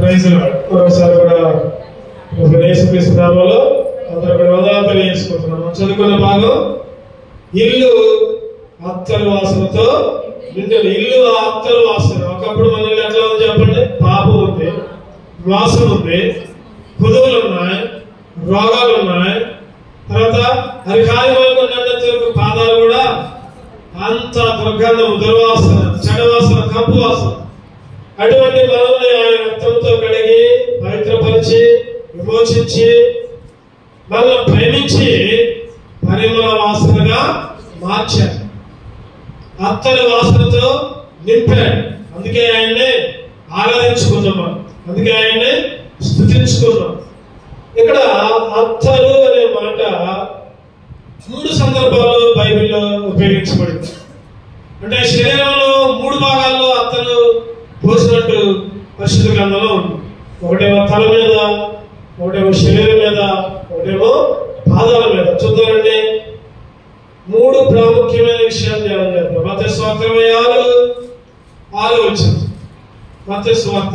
Praise మరోసారి కూడా యేసుక్రీస్తు నామంలో అందరూ కూడా వందనాలు తెలియజేసుకుంటున్నాం మనం చదువుకున్న భాగం ఇల్లు అత్తరు వాసనతో నిండుంది ఇల్లు అత్తరు వాసన ఒకప్పుడు మన ఇల్లు ఎట్లా ఉంది చెప్పండి పాపం ఉంది వాసన ఉంది కుదువులు ఉన్నాయి రోగాలు ఉన్నాయి తర్వాత అరికాలి వరకు వరకు పాదాలు కూడా అంత దుర్గంధం దుర్వాసన చెడవాసన కంపు వాసన అటువంటి మనల్ని ఆయన రక్తంతో కడిగి పవిత్రపరిచి విమోచించి మనల్ని ప్రేమించి పరిమళ వాసనగా మార్చారు అత్తరి వాసనతో నింపాడు అందుకే ఆయన్ని ఆరాధించుకుందాం మనం. అందుకే ఆయన్ని స్థుతించుకుందాం ఇక్కడ అత్తరు అనే మాట మూడు సందర్భాల్లో బైబిల్లో ఉపయోగించబడింది అంటే శరీరంలో మూడు భాగాల్లో అత్తరు పోసినట్టు పరిశుద్ధ గ్రంథంలో ఉంది ఒకటేమో తల మీద ఒకటేమో శరీరం మీద ఒకటేమో పాదాల మీద చూద్దామండి మూడు ప్రాముఖ్యమైన విషయాలు ధ్యానం చేద్దాం మత స్వార్థ ఇరవై ఆరు ఆరు వచ్చింది మత స్వార్థ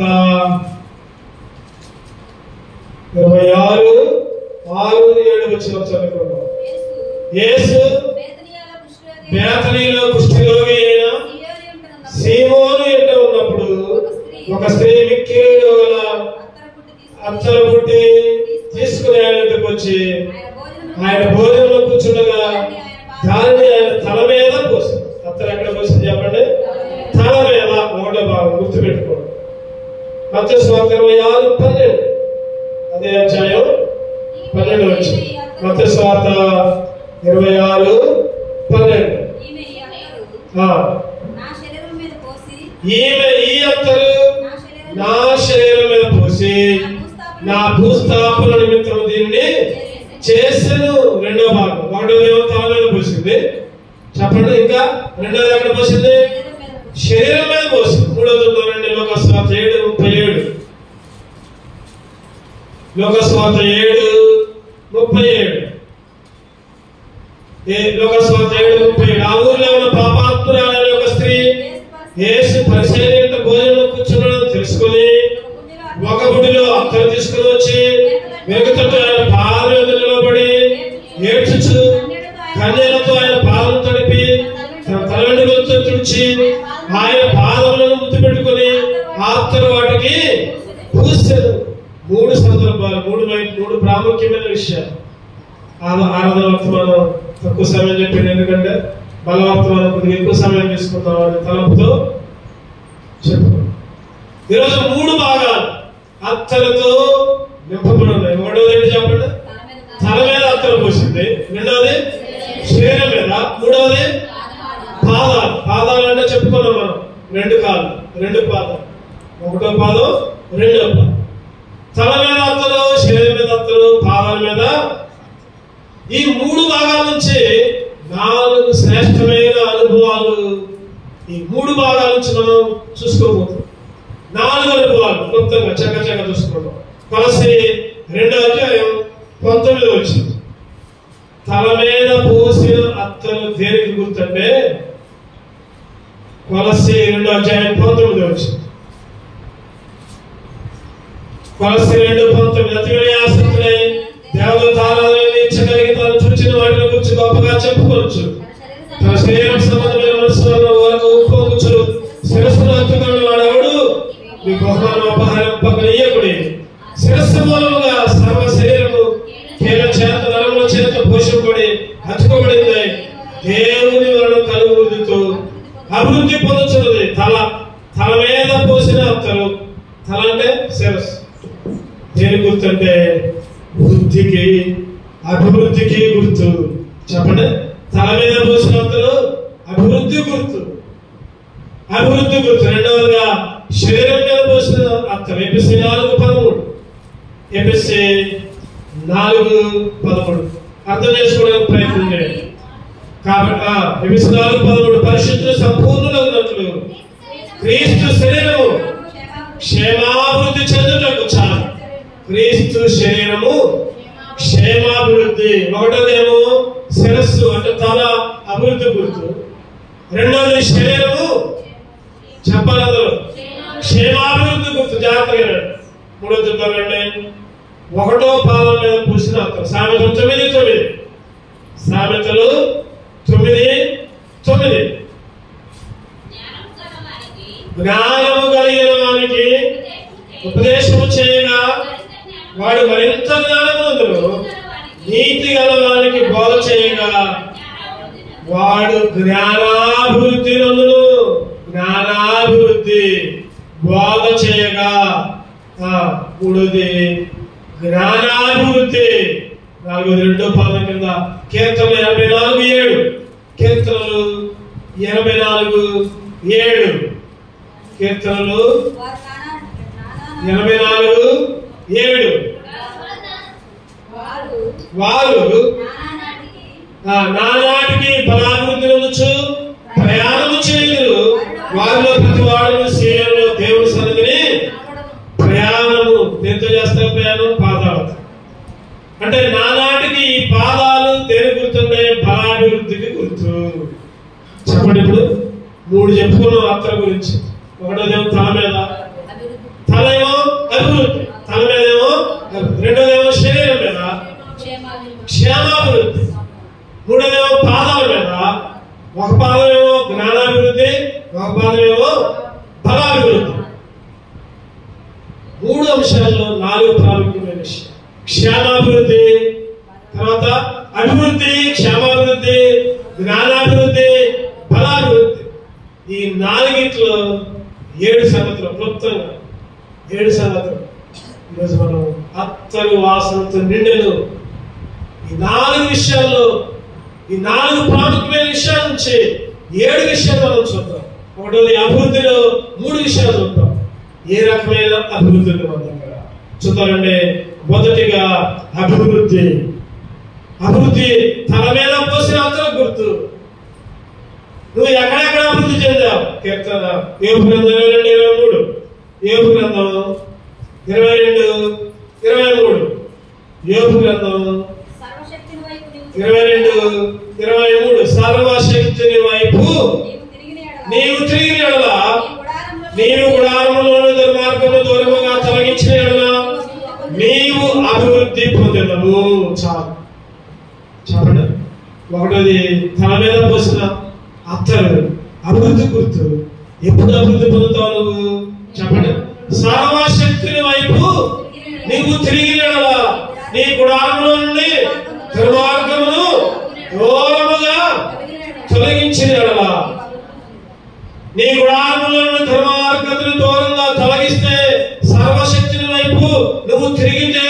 ఇరవై ఆరు ఆరు ఏడు వచ్చిన చదువుకుందాం యేసు బేతనీలో కుష్ఠరోగి అయిన సీమోను ఎంట ఉన్నప్పుడు ఒక స్త్రీ మిక్కిలో గల అత్తర పుట్టి తీసుకుని ఆయన దగ్గరకు వచ్చి ఆయన భోజనంలో కూర్చుండగా దానిని ఆయన తల మీద పోసింది అత్తరు ఎక్కడ పోసింది చెప్పండి తల మీద ఒకటో భాగం గుర్తుపెట్టుకోండి మత్స్య స్వాత ఇరవై ఆరు పన్నెండు అదే అధ్యాయం పన్నెండు వచ్చి మత్స్య స్వాత ఇరవై ఆరు పన్నెండు ఆ, నా శరీరం మీద పోసి ఈమె ఈ అత్తరు నా శరీరం నా శరీరం మీద పోసి నా భూస్థాపన నిమిత్తం దీన్ని చేసెను రెండో భాగం ఒకటోది ఏమో తల మీద పోసింది చెప్పండి ఇంకా రెండోది ఎక్కడ పోసింది శరీరం మీద శరీరం మీద పోసి పోసింది మూడోది ఉన్నారండి లోకస్వాత ఏడు ముప్పై ఏడు లోకస్వాత ఏడు ముప్పై ఏడు ఏ లోకస్వాత ఏడు ముప్పై ఏడు ఆ ఊర్లో ఉన్న పాపాత్మురాలైన ఒక స్త్రీ యేసు పరిశీలన భోజనం కూర్చున్నాడని తెలుసుకొని ఒక గుడిలో అత్తరు తీసుకుని వచ్చి వెనుకతో ఆయన పాదం మీద నిలబడి ఏడ్చుచు కన్యలతో ఆయన పాదం తడిపి తన తలవెండుకలతో తుడిచి ఆయన పాదములను ముద్దు పెట్టుకుని ఆత్తరు వాటికి పూసారు మూడు సందర్భాలు మూడు వై- మూడు ప్రాముఖ్యమైన విషయాలు ఆద- ఆరాధన వర్తమానం తక్కువ సమయం చెప్పింది ఎందుకంటే బలవర్తమానం కొద్దిగా ఎక్కువ సమయం తీసుకుందాం అనే తలంపుతో చెప్పు ఈరోజు మూడు భాగాలు అత్తలతో నింపబడి ఉన్నాయి ఒకటోది ఏంటి చెప్పండి తల మీద అత్తలు పోసింది రెండవది శరీరం మీద మూడవది పాదాలు పాదాలు అంటే చెప్పుకున్నాం మనం రెండు కాళ్ళు రెండు పాదాలు ఒకటో పాదం రెండో పాదం తల మీద అత్తలు శరీరం మీద అత్తలు పాదాల మీద ఈ మూడు భాగాల నుంచి నాలుగు శ్రేష్టమైన అనుభవాలు ఈ మూడు భాగాల నుంచి మనం చూసుకోబోతున్నాం నాలుగు అనుభవాలు క్లుప్తంగా చక్క చక్క చూసుకుందాం కొలసి రెండో అధ్యాయం పంతొమ్మిది వచ్చింది తల మీద పోసిన అత్తలు దేనికి గుర్తంటే కొలసి రెండో అధ్యాయం పంతొమ్మిది వచ్చింది కొలసి రెండు పంతొమ్మిది అతివే ఆసక్తులై దేవత ఆరాధన ఇచ్చగలిగి తాను చూచిన వాటిని గురించి గొప్పగా చెప్పుకోవచ్చు తన శరీరం సంబంధమైన మనసులను వరకు ఉప్పొంగుచుడు శిరస్సును హత్తుకున్న వాడెవడు మీ బహుమానం అపహారం పక్కనీయకుడి శిరస్సు మూలముగా సర్వ శరీరము కేవలం చేత నరముల చేత పోషింపబడి హత్తుకోబడింది దేవుని వలన కలుగుతో అభివృద్ధి పొందుతున్నది తల తల మీద పోసిన అత్తరు తల అంటే శిరస్సు దేని గుర్తు అంటే వృద్ధికి అభివృద్ధికి గుర్తు చెప్పండి తల మీద పోసిన అత్తరు అభివృద్ధి గుర్తు అభివృద్ధి గుర్తు రెండవదిగా శరీరం మీద పోసిన అత్తరు ఎపిసి నాలుగు పదమూడు ఎపిసి నాలుగు పదమూడు అర్థం చేసుకోవడానికి ప్రయత్నం చేయండి కాబట్టి ఆ, ఎపిసి నాలుగు పదమూడు పరిశుద్ధులు సంపూర్ణులు ఉన్నట్లు క్రీస్తు శరీరము క్షేమాభివృద్ధి చెందుటకు చాలు క్రీస్తు శరీరము క్షేమాభివృద్ధి ఒకటోదేమో శిరస్సు అంటే తల అభివృద్ధి గుర్తు రెండోది శరీరము చెప్పాలి అందరూ క్షేమాభివృద్ధి గుర్తు జాగ్రత్తగా వినండి. మూడో చూద్దామండి ఒకటో పాదం మీద పూసిన అత్తరు సామెతలు తొమ్మిది తొమ్మిది సామెతలు తొమ్మిది తొమ్మిది జ్ఞానం గలవానికి జ్ఞానము కలిగిన వానికి ఉపదేశము చేయగా ఉపదేశము చేయగా వాడు మరింత జ్ఞానవంతుడు నీతి గలవానికి బోధ చేయగా వాడు జ్ఞానాభివృద్ధి నందును జ్ఞానాభివృద్ధి బోధ చేయగా ఆ, మూడోది జ్ఞానాభివృద్ధి నాలుగోది రెండో పాదం కింద కీర్తనలు ఎనభై నాలుగు ఏడు కీర్తనలు ఎనభై నాలుగు ఏడు కీర్తనలు వారు నానా నానా ఎనభై నాలుగు ఏడు వారు వారు నానాటికి ఆ నానాటికి బలాభివృద్ధి నొందొచ్చు ప్రయాణము చేయరు వారిలో ప్రతి వాడు సీఎంలో దేవుని సన్నిధిని ప్రయాణము దేంతో చేస్తారు ప్రయాణం పాదాలతో అంటే నానాటికి ఈ పాదాలు దేని గుర్తున్నాయి బలాభివృద్ధికి గుర్తు చెప్పండి ఇప్పుడు మూడు చెప్పుకున్నాం అత్తల గురించి ఒకటోదేమో తల మీద అభివృద్ధి తల ఏమో అభివృద్ధి తల మీద ఏమో అభివృద్ధి. రెండోదేమో శరీరం మీద క్షేమాభివృద్ధి క్షేమాభివృద్ధి మూడోదేమో పాదాల మీద ఒక పాదం ఏమో జ్ఞానాభివృద్ధి ఒక పాదం ఏమో బలాభివృద్ధి మూడు అంశాల్లో నాలుగు ప్రాముఖ్యమైన విషయం క్షేమాభివృద్ధి తర్వాత అభివృద్ధి క్షేమాభివృద్ధి జ్ఞానాభివృద్ధి బలాభివృద్ధి ఈ నాలుగిట్లో ఏడు సంగతులు క్లుప్తంగా ఏడు సంగతులు ఈరోజు మనం అత్తరు వాసనతో నిండెను ఈ నాలుగు విషయాల్లో ఈ నాలుగు ప్రాముఖ్యమైన విషయాల నుంచి ఏడు విషయాలు మనం చూద్దాం ఒకటోది అభివృద్ధిలో మూడు విషయాలు చూద్దాం ఏ రకమైన అభివృద్ధి ఉంది మన దగ్గర చూద్దామంటే మొదటిగా అభివృద్ధి అభివృద్ధి తల మీద పోసిన అంతరం గుర్తు నువ్వు ఎక్కడెక్కడ అభివృద్ధి చెందావు కీర్తన ఏపు గ్రంథం ఇరవై రెండు ఇరవై మూడు ఏపు గ్రంథం ఇరవై రెండు ఇరవై మూడు ఏపు గ్రంథం సర్వశక్తిని వైపు నీవు ఇరవై రెండు ఇరవై మూడు సర్వశక్తిని వైపు నీవు తిరిగిన ఎడల నీవు తిరిగిన ఎడల నీ గుడారంలో నీవు గుడారములోని దుర్మార్గము దూరముగా తొలగించిన ఎడల నీవు అభివృద్ధి పొందడము చాలు చెప్పండి ఒకటోది తల మీద పోసిన అత్తరు అభివృద్ధి గుర్తు ఎప్పుడు అభివృద్ధి పొందుతావు నువ్వు చెప్పండి సర్వశక్తిని వైపు నీవు తిరిగిన ఎడల నీ గుడారంలో నుండి దుర్మార్గమును దూరముగా తొలగించిన ఎడల నీ గుడారములను ధర్మార్గతను దూరంగా తొలగిస్తే సర్వశక్తిని వైపు నువ్వు తిరిగితే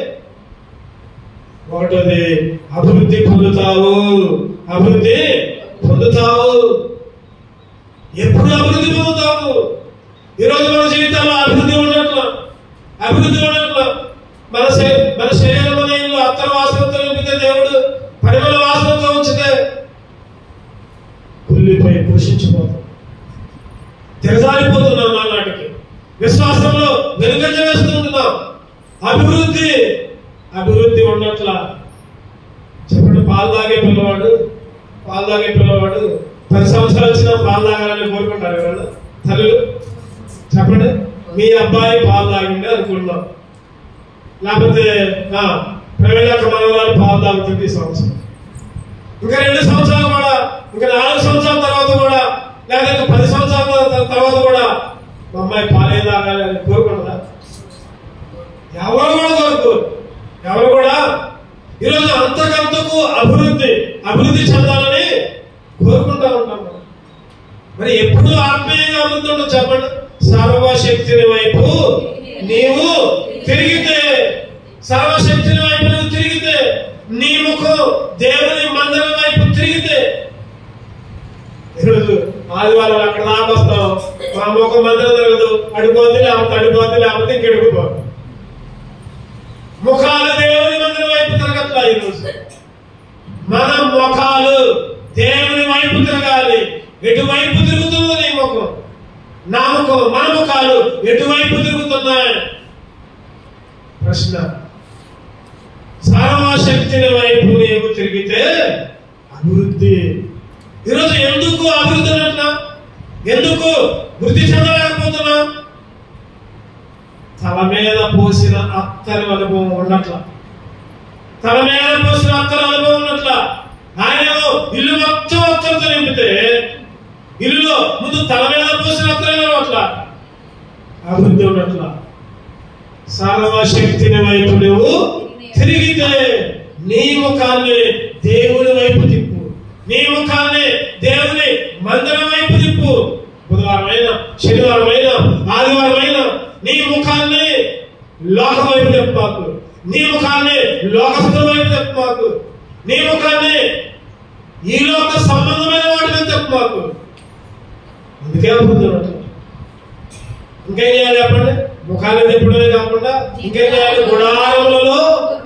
ఒకటోది అభివృద్ధి పొందుతావు అభివృద్ధి పొందుతావు ఎప్పుడు అభివృద్ధి పొందుతావు ఈరోజు మన జీవితంలో అభివృద్ధి ఉండట్ల అభివృద్ధి ఉండట్ల మన శరీ- మన శరీరం అనే ఇల్లు అత్తర వాసనతో నింపితే దేవుడు పరిమళ వాసనతో ఉంచితే కుళ్ళిపోయి పోషించిపోతాం దిగజారిపోతున్నాం నాటికి విశ్వాసంలో వెనుకంజ వేస్తుంటున్నాం అభివృద్ధి అభివృద్ధి ఉండట్ల చెప్పండి పాలు తాగే పిల్లవాడు పాలు తాగే పిల్లవాడు పది సంవత్సరాలు వచ్చినా పాలు తాగాలని కోరుకుంటారు ఎవరన్నా తల్లులు చెప్పండి మీ అబ్బాయి పాలు తాగిండే అనుకుంటున్నాం లేకపోతే ఆ, ప్రవీణ మనవాళ్ళు పాలు తాగుతుంది ఈ సంవత్సరం ఇంకా రెండు సంవత్సరాలు కూడా ఇంకా నాలుగు సంవత్సరాల తర్వాత కూడా లేదా ఇంకా పది సంవత్సరాల త- తర్వాత కూడా మా అమ్మాయి పాలే తాగాలి అని కోరుకుంటుందా ఎవరు కూడా కోరుకోరు ఎవరు కూడా ఈరోజు అంతకంతకు అభివృద్ధి అభివృద్ధి చెందాలని కోరుకుంటా ఉంటాం మనం. మరి ఎప్పుడు ఆత్మీయంగా అభివృద్ధి ఉండదు చెప్పండి సర్వశక్తిని వైపు నీవు తిరిగితే సర్వశక్తిని వైపు నువ్వు తిరిగితే నీ ముఖం దేవుని మందిరం వైపు తిరిగితే ఈరోజు ఆదివారం అక్కడ దాకా వస్తాం మా ముఖం మందిరం జరగదు అడిపోద్ది లేకపోతే అడిపోద్ది లేకపోతే ఇంకెడుకుపోదు ముఖాలు దేవుని మందిరం వైపు తిరగట్లా ఈరోజు మన ముఖాలు దేవుని వైపు తిరగాలి ఎటువైపు తిరుగుతుంది నీ ముఖం నా ముఖం మన ముఖాలు ఎటువైపు తిరుగుతున్నాయి ప్రశ్న సర్వశక్తిని వైపు నీవు తిరిగితే అభివృద్ధి ఈరోజు ఎందుకు అభివృద్ధి అంటున్నా ఎందుకు వృద్ధి చెందలేకపోతున్నా తల మీద పోసిన అత్తరి అనుభవం ఉన్నట్ల తల మీద పోసిన అత్తరి అనుభవం ఉన్నట్ల ఆయన ఇల్లు మొత్తం అత్తరితో నింపితే ఇల్లులో ముందు తల మీద పోసిన అత్తరే అట్లా అభివృద్ధి ఉన్నట్ల సర్వశక్తిని వైపు నువ్వు తిరిగితే నీ ముఖాన్ని దేవుని వైపు తిప్పు నీ ముఖాన్ని దేవుని మందిరం వైపు తిప్పు బుధవారం అయినా శనివారం అయినా ఆదివారం అయినా నీ ముఖాన్ని లోక వైపు తెప్పాకు నీ ముఖాన్ని లోకస్థుల వైపు తెప్పాకు నీ ముఖాన్ని ఈ లోక సంబంధమైన వాటి మీద తెప్పాకు అందుకే అభివృద్ధి ఉన్నట్లు ఇంకేం చేయాలి చెప్పండి ముఖాన్ని తిప్పడమే కాకుండా ఇంకేం చేయాలి గుడారములలో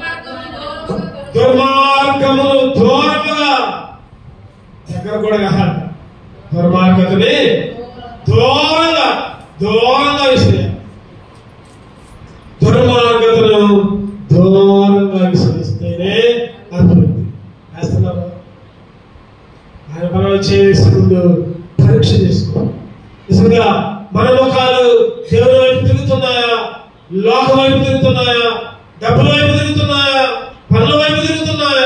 దుర్మార్గములు దూరముగా దగ్గర కూడా కాదు దుర్మార్గతని దూరంగా దూరంగా విసిరేయాలి దుర్మార్గతను దూరంగా విసిరిస్తేనే అభివృద్ధి వేస్తున్నారా ఆయన మనం చేసే ముందు పరీక్ష చేసుకో నిజంగా మన ముఖాలు దేవుని వైపు తిరుగుతున్నాయా లోక వైపు తిరుగుతున్నాయా డబ్బుల వైపు తిరుగుతున్నాయా పనుల వైపు తిరుగుతున్నాయా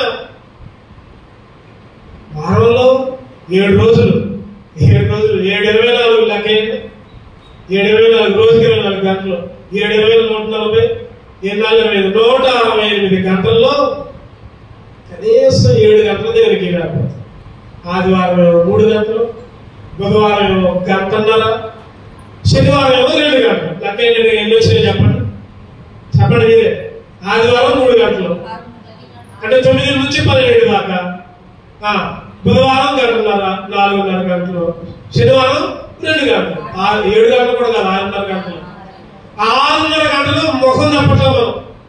వారంలో ఏడు రోజులు ఏడు రోజులు ఏడు ఇరవై నాలుగు లెక్కేయండి ఏడు ఇరవై నాలుగు రోజుకి ఇరవై నాలుగు గంటలు ఏడు ఇరవై నూట నలభై ఏడు నాలుగు ఇరవై ఐదు నూట అరవై ఎనిమిది గంటల్లో కనీసం ఏడు గంటల దేవునికి రాకపోతే ఆదివారం ఏమో మూడు గంటలు బుధవారం ఏమో గంటన్నర శనివారం ఏమో రెండు గంటలు లెక్క ఏంటి ఎన్ని వచ్చినాయి చెప్పండి చెప్పండి మీరే ఆదివారం మూడు గంటలు అంటే తొమ్మిది నుంచి పదిహేడు దాకా ఆ, బుధవారం గంటన్నర నాలుగున్నర గంటలు శనివారం రెండు గంటలు ఆ- ఏడు గంటలు కూడా కాదు ఆరున్నర గంటలు ఆరున్నర గంటలు ముఖం తప్పట్లో మనం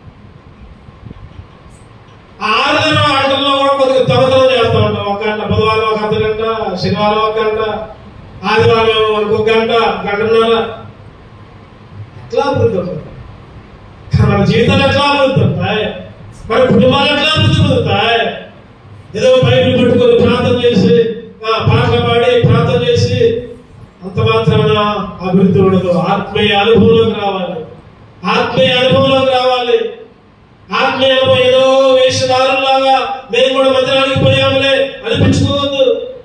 ఆరున్నర గంటల్లో కూడా కొద్దిగా దొంగతనం చేస్తూ ఉంటాం ఒక గంట బుధవారం ఒక అర్ధ గంట శనివారం ఒక గంట ఆదివారం ఏమో ఇంకొక గంట గంటన్నర ఎట్లా అభివృద్ధి అవుతుంది కానీ మన జీవితాలు ఎట్లా అభివృద్ధి అవుతాయి మన కుటుంబాలు ఎట్లా అభివృద్ధి పొందుతాయి ఏదో బైబిల్ పట్టుకొని ప్రార్థన చేసి ఆ, పాటలు పాడి ప్రార్థన చేసి అంత మాత్రమే అభివృద్ధి ఉండదు ఆత్మీయ అనుభవంలోకి రావాలి ఆత్మీయ అనుభవంలోకి రావాలి ఆత్మీయ అనుభవం ఏదో వేషధారులాగా మేము కూడా మందిరానికి పోయాములే అనిపించుకోవద్దు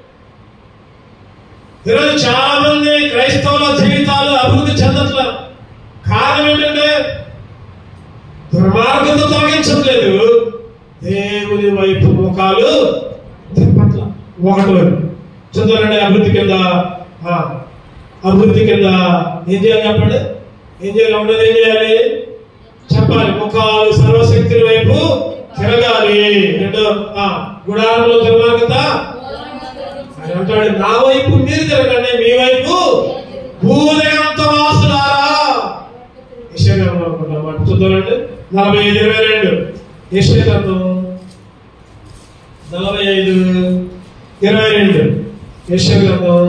ఈరోజు చాలా మంది క్రైస్తవుల జీవితాలు అభివృద్ధి చెందట్ల కారణం ఏంటంటే దుర్మార్గంతో తొలగించట్లేదు దేవుని వైపు ముఖాలు తిప్పట్ల ఒకటి వైపు చదువులండి అభివృద్ధి కింద ఆ, అభివృద్ధి కింద ఏం చేయాలి చెప్పండి ఏం చేయాలి ఉండదు ఏం చేయాలి చెప్పాలి ముఖాలు సర్వశక్తి వైపు తిరగాలి రెండో ఆ, గుడారంలో దుర్మార్గత ఆయన అంటాడు నా వైపు మీరు తిరగండి మీ వైపు భూదయంత వాసులారా యశ్వగ్రంథం అనుకుంటాం మాట చూద్దామండి నలభై ఐదు ఇరవై రెండు యశ్వగ్రంథం నలభై ఐదు ఇరవై రెండు యశ్వగ్రంథం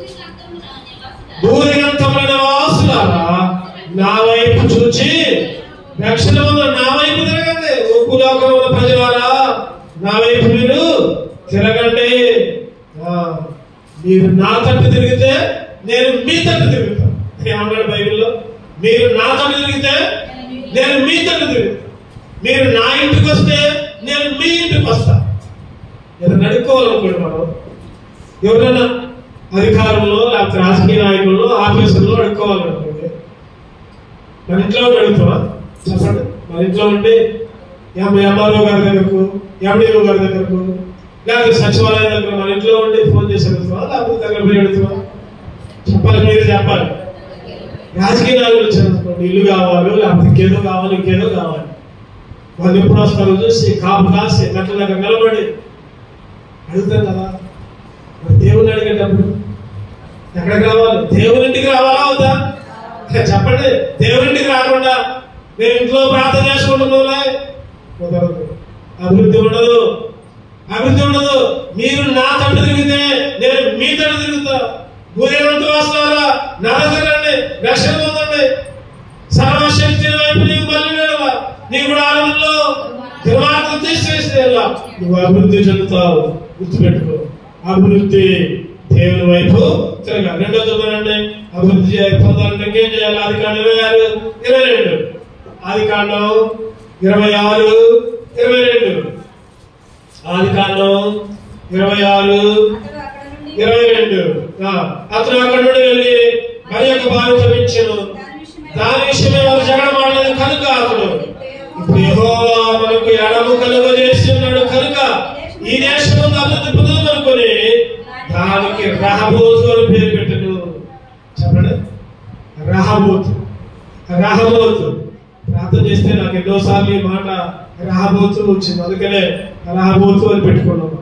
భూదిగంతమైన వాసులారా నా వైపు చూచి రక్షణ ఉన్న నా వైపు తిరగండి ఉప్పులోకం ఉన్న ప్రజలారా నా వైపు మీరు తిరగండి ఆ, మీరు నా తట్టు తిరిగితే నేను మీ తట్టు తిరుగుతాను ఏమన్నాడు బైబిల్లో మీరు నా తట్టు తిరిగితే నేను మీ తట్టు తిరుగుతాను మీరు నా ఇంటికి వస్తే నేను మీ ఇంటికి వస్తా ఏదైనా అడుక్కోవాలనుకోండి మనం ఎవరైనా అధికారంలో లేకపోతే రాజకీయ నాయకుల్లో ఆఫీసుల్లో అడుక్కోవాలనుకోండి మన ఇంట్లో ఉండి అడుగుతావా చెప్పండి మన ఇంట్లో ఉండి ఎంఆర్ఓ గారి దగ్గరకు ఎండిఓ గారి దగ్గరకు లేకపోతే సచివాలయం దగ్గర మన ఇంట్లో ఉండి ఫోన్ చేసి అడుగుతావా లేకపోతే దగ్గర పోయి అడుగుతావా చెప్పాలి మీరు చెప్పాలి రాజకీయ నాయకులు వచ్చారనుకోండి ఇల్లు కావాలి లేకపోతే ఇంకేదో కావాలి ఇంకేదో కావాలి వాళ్ళు ఎప్పుడు వస్తారో చూసి కాపు కాసి గట్ల దగ్గర నిలబడి అడుగుతాం కదా మరి దేవుని అడిగేటప్పుడు ఎక్కడికి రావాలి దేవుని ఇంటికి రావాలా అవుతా చెప్పండి దేవుని ఇంటికి రాకుండా నేను ఇంట్లో ప్రార్థన చేసుకుంటున్నా కుదరదు అభివృద్ధి ఉండదు అభివృద్ధి ఉండదు మీరు నా తట్టు తిరిగితే నేను మీ తట్టు తిరుగుతా భూదేవంత వాసులారా నా దగ్గర రండి రక్షణ పొందండి సర్వశక్తి వైపు నీకు మళ్ళీ వెళ్ళాలా నీ కూడా ఆనందంలో దుర్మార్గం తీసివేస్తే ఎలా నువ్వు అభివృద్ధి చెందుతావు గుర్తుపెట్టుకో అభివృద్ధి దేవుని వైపు తిరగాలి రెండో చూడండి అభివృద్ధి చేయ- పొందాలంటే ఇంకేం చేయాలి అది కానీ ఇరవై ఆరు ఇరవై రెండు ఆది కాండం ఇరవై ఆరు ఇరవై రెండు ఆది కాండం ఇరవై ఆరు అతడు అక్కడ నుండి ఇరవై రెండు ఆ, అతను అక్కడ నుండి వెళ్ళి మరి యొక్క బావి తవ్వించను దాని విషయమై దాని విషయమే వారు జగడమాడలేదు కనుక అతడు ఇప్పుడు యెహోవా మనకు ఎడము కలుగ చేసి ఉన్నాడు కనుక ఈ దేశం అభివృద్ధి పొందుదాం అనుకుని దానికి రహబోతు అని పేరు పెట్టను చెప్పండి రహబోతు రహబోతు ప్రార్థన చేస్తే నాకు ఎన్నోసార్లు ఈ మాట రహబోతు వచ్చింది అందుకనే రహబోతు అని పెట్టుకున్నాను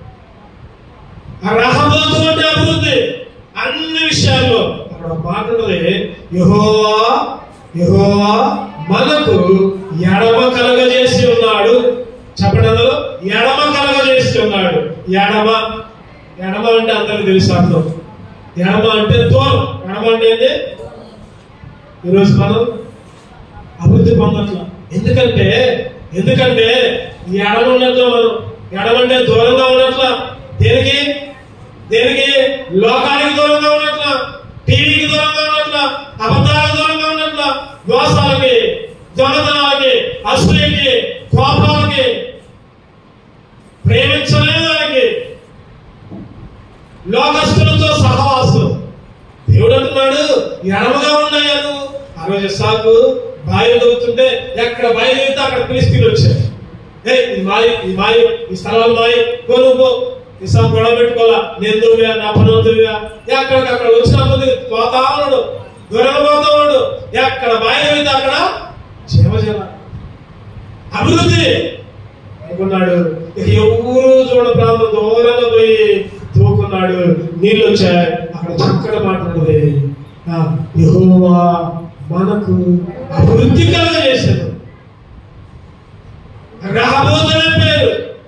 ఆ రహబోతు అంటే అభివృద్ధి అన్ని విషయాల్లో అక్కడ ఒక మాట ఉన్నది యెహోవా యెహోవా మనకు ఎడమ కలగజేసి ఉన్నాడు చెప్పండి అందులో ఎడమ కలగజేసి ఉన్నాడు ఎడమ ఎడమ అంటే అందరికి తెలుసు అర్థం ఎడమ అంటే దూరం ఎడమ అంటే ఏంటి ఈరోజు మనం అభివృద్ధి పొందట్ల ఎందుకంటే ఎందుకంటే ఈ ఎడమ ఉన్నట్లు మనం ఎడమంటే దూరంగా ఉన్నట్ల దేనికి దేనికి లోకానికి దూరంగా ఉన్నట్ల టీవీకి దూరంగా ఉన్నట్ల అబద్ధాలకు దూరంగా ఉన్నట్ల దోషాలకి దొంగతనాలకి అసూయకి కోపాలకి ప్రేమించలేదానికి లోకస్తులతో సహవాసం దేవుడు అంటున్నాడు ఎడమగా ఉన్నాయా నువ్వు ఆ రోజు సాకు బావి తవ్వుతుంటే ఎక్కడ బావి తవ్వితే అక్కడ పిలిస్తీలు వచ్చాయి ఏ ఈ మాయి ఈ మాయి ఈ స్థలాలు మాయి పో నువ్వు పో ఈ సాగు గొడవ పెట్టుకోవాలా నేను దువ్వా నా పనులు దువ్వా ఎక్కడికి అక్కడ వచ్చిన కొద్ది పోతా ఉన్నాడు దూరంగా పోతా ఉన్నాడు ఎక్కడ బావి తవ్వితే అక్కడ జీవ జీవ అభివృద్ధి అనుకున్నాడు ఇక ఎవరు చూడ ప్రాంతం దూరంగా పోయి తూకున్నాడు నీళ్ళు వచ్చాయి అక్కడ చక్కటి మాట్లాడుతుంది యహోవా మనకు అభివృద్ధి కలగజేశాడు రహబోధనే పేరు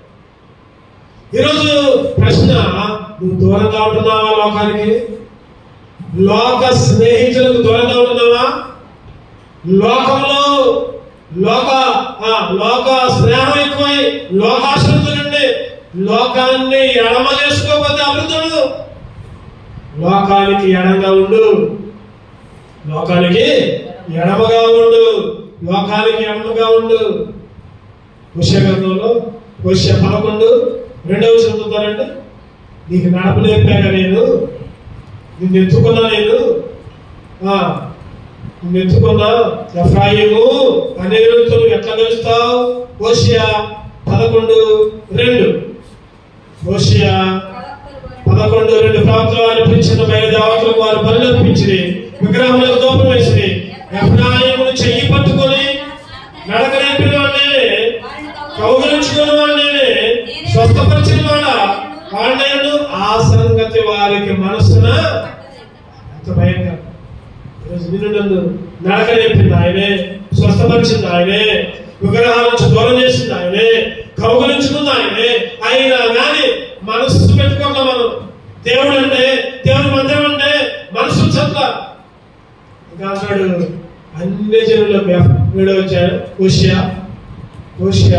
ఈరోజు ప్రశ్న నువ్వు దూరంగా ఉంటున్నావా లోకానికి లోక స్నేహితులకు దూరంగా ఉంటున్నావా లోకంలో లోక ఆ, లోక స్నేహం ఎక్కువై లోకాశ్రతుల నుండి లోకాన్ని ఎడమ చేసుకోకపోతే అభివృద్ధి ఉండదు లోకానికి ఎడంగా ఉండు లోకానికి ఎడమగా ఉండు లోకానికి ఎడమగా ఉండు విషయ గ్రంథంలో విషయ పదకొండు రెండవ చదువుతారంటే నీకు నడప నేర్పాక నేను నిన్ను ఎత్తుకున్నా నేను ఆ, నిన్ను ఎత్తుకున్నా ఎఫ్రాయిము అనేరుతో ఎట్లా గెలుస్తావు ఓషియా పదకొండు రెండు ఓషియా పదకొండు రెండు ప్రవక్తల వారు పిలిచిన బయలు దేవతలకు వారు బలు అర్పించి విగ్రహములకు దూపం వేసి ఎఫ్రాయిమును చెయ్యి పట్టుకొని నడక నేర్పిన వాడినే కౌగలించుకున్న వాడినే స్వస్థపరిచిన వాడ వాడినను ఆ సంగతి వారికి మనసున ఎంత భయంకరం ఈరోజు నిన్ను నన్ను నడక నేర్పింది ఆయనే స్వస్థపరిచింది ఆయనే విగ్రహాల నుంచి దూరం చేసింది ఆయనే కౌగులించుకుంది ఆయనే అయినా కానీ మనసు పెట్టుకోక మనం దేవుడు అంటే దేవుడి మందిరం అంటే మనసు చట్ల ఇంకా అన్నాడు అన్ని జనులకు వీడు వచ్చాడు ఓషియా ఓషియా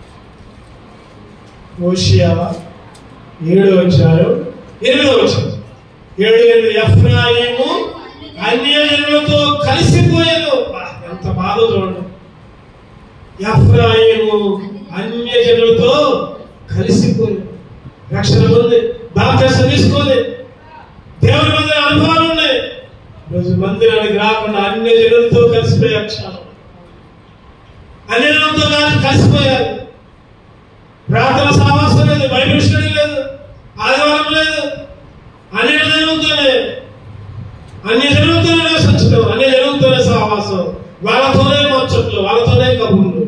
ఓషియా ఏడు వచ్చారు ఎనిమిదో వచ్చారు ఏడు ఎనిమిది ఎఫ్రాయిము అన్యజనులతో కలిసిపోయాను బా, ఎంత బాధ చూడండి ఎఫ్రాయిము అన్యజనులతో కలిసిపోయాను రక్షణ ఉంది బాప్తీసం తీసుకోలే దేవుని మందిర అనుభవాలు ఉన్నాయి రోజు మందిరానికి రాకుండా అన్ని జనులతో కలిసిపోయారు క్షణం అన్ని జనులతో కాదు కలిసిపోయారు ప్రార్థన సావాసం లేదు బైబిల్ స్టడీ లేదు ఆదివారం లేదు అన్ని జనులతోనే అన్ని జనులతోనే నివసించడం అన్ని జనులతోనే సహవాసం వాళ్ళతోనే ముచ్చట్లు వాళ్ళతోనే కబుర్లు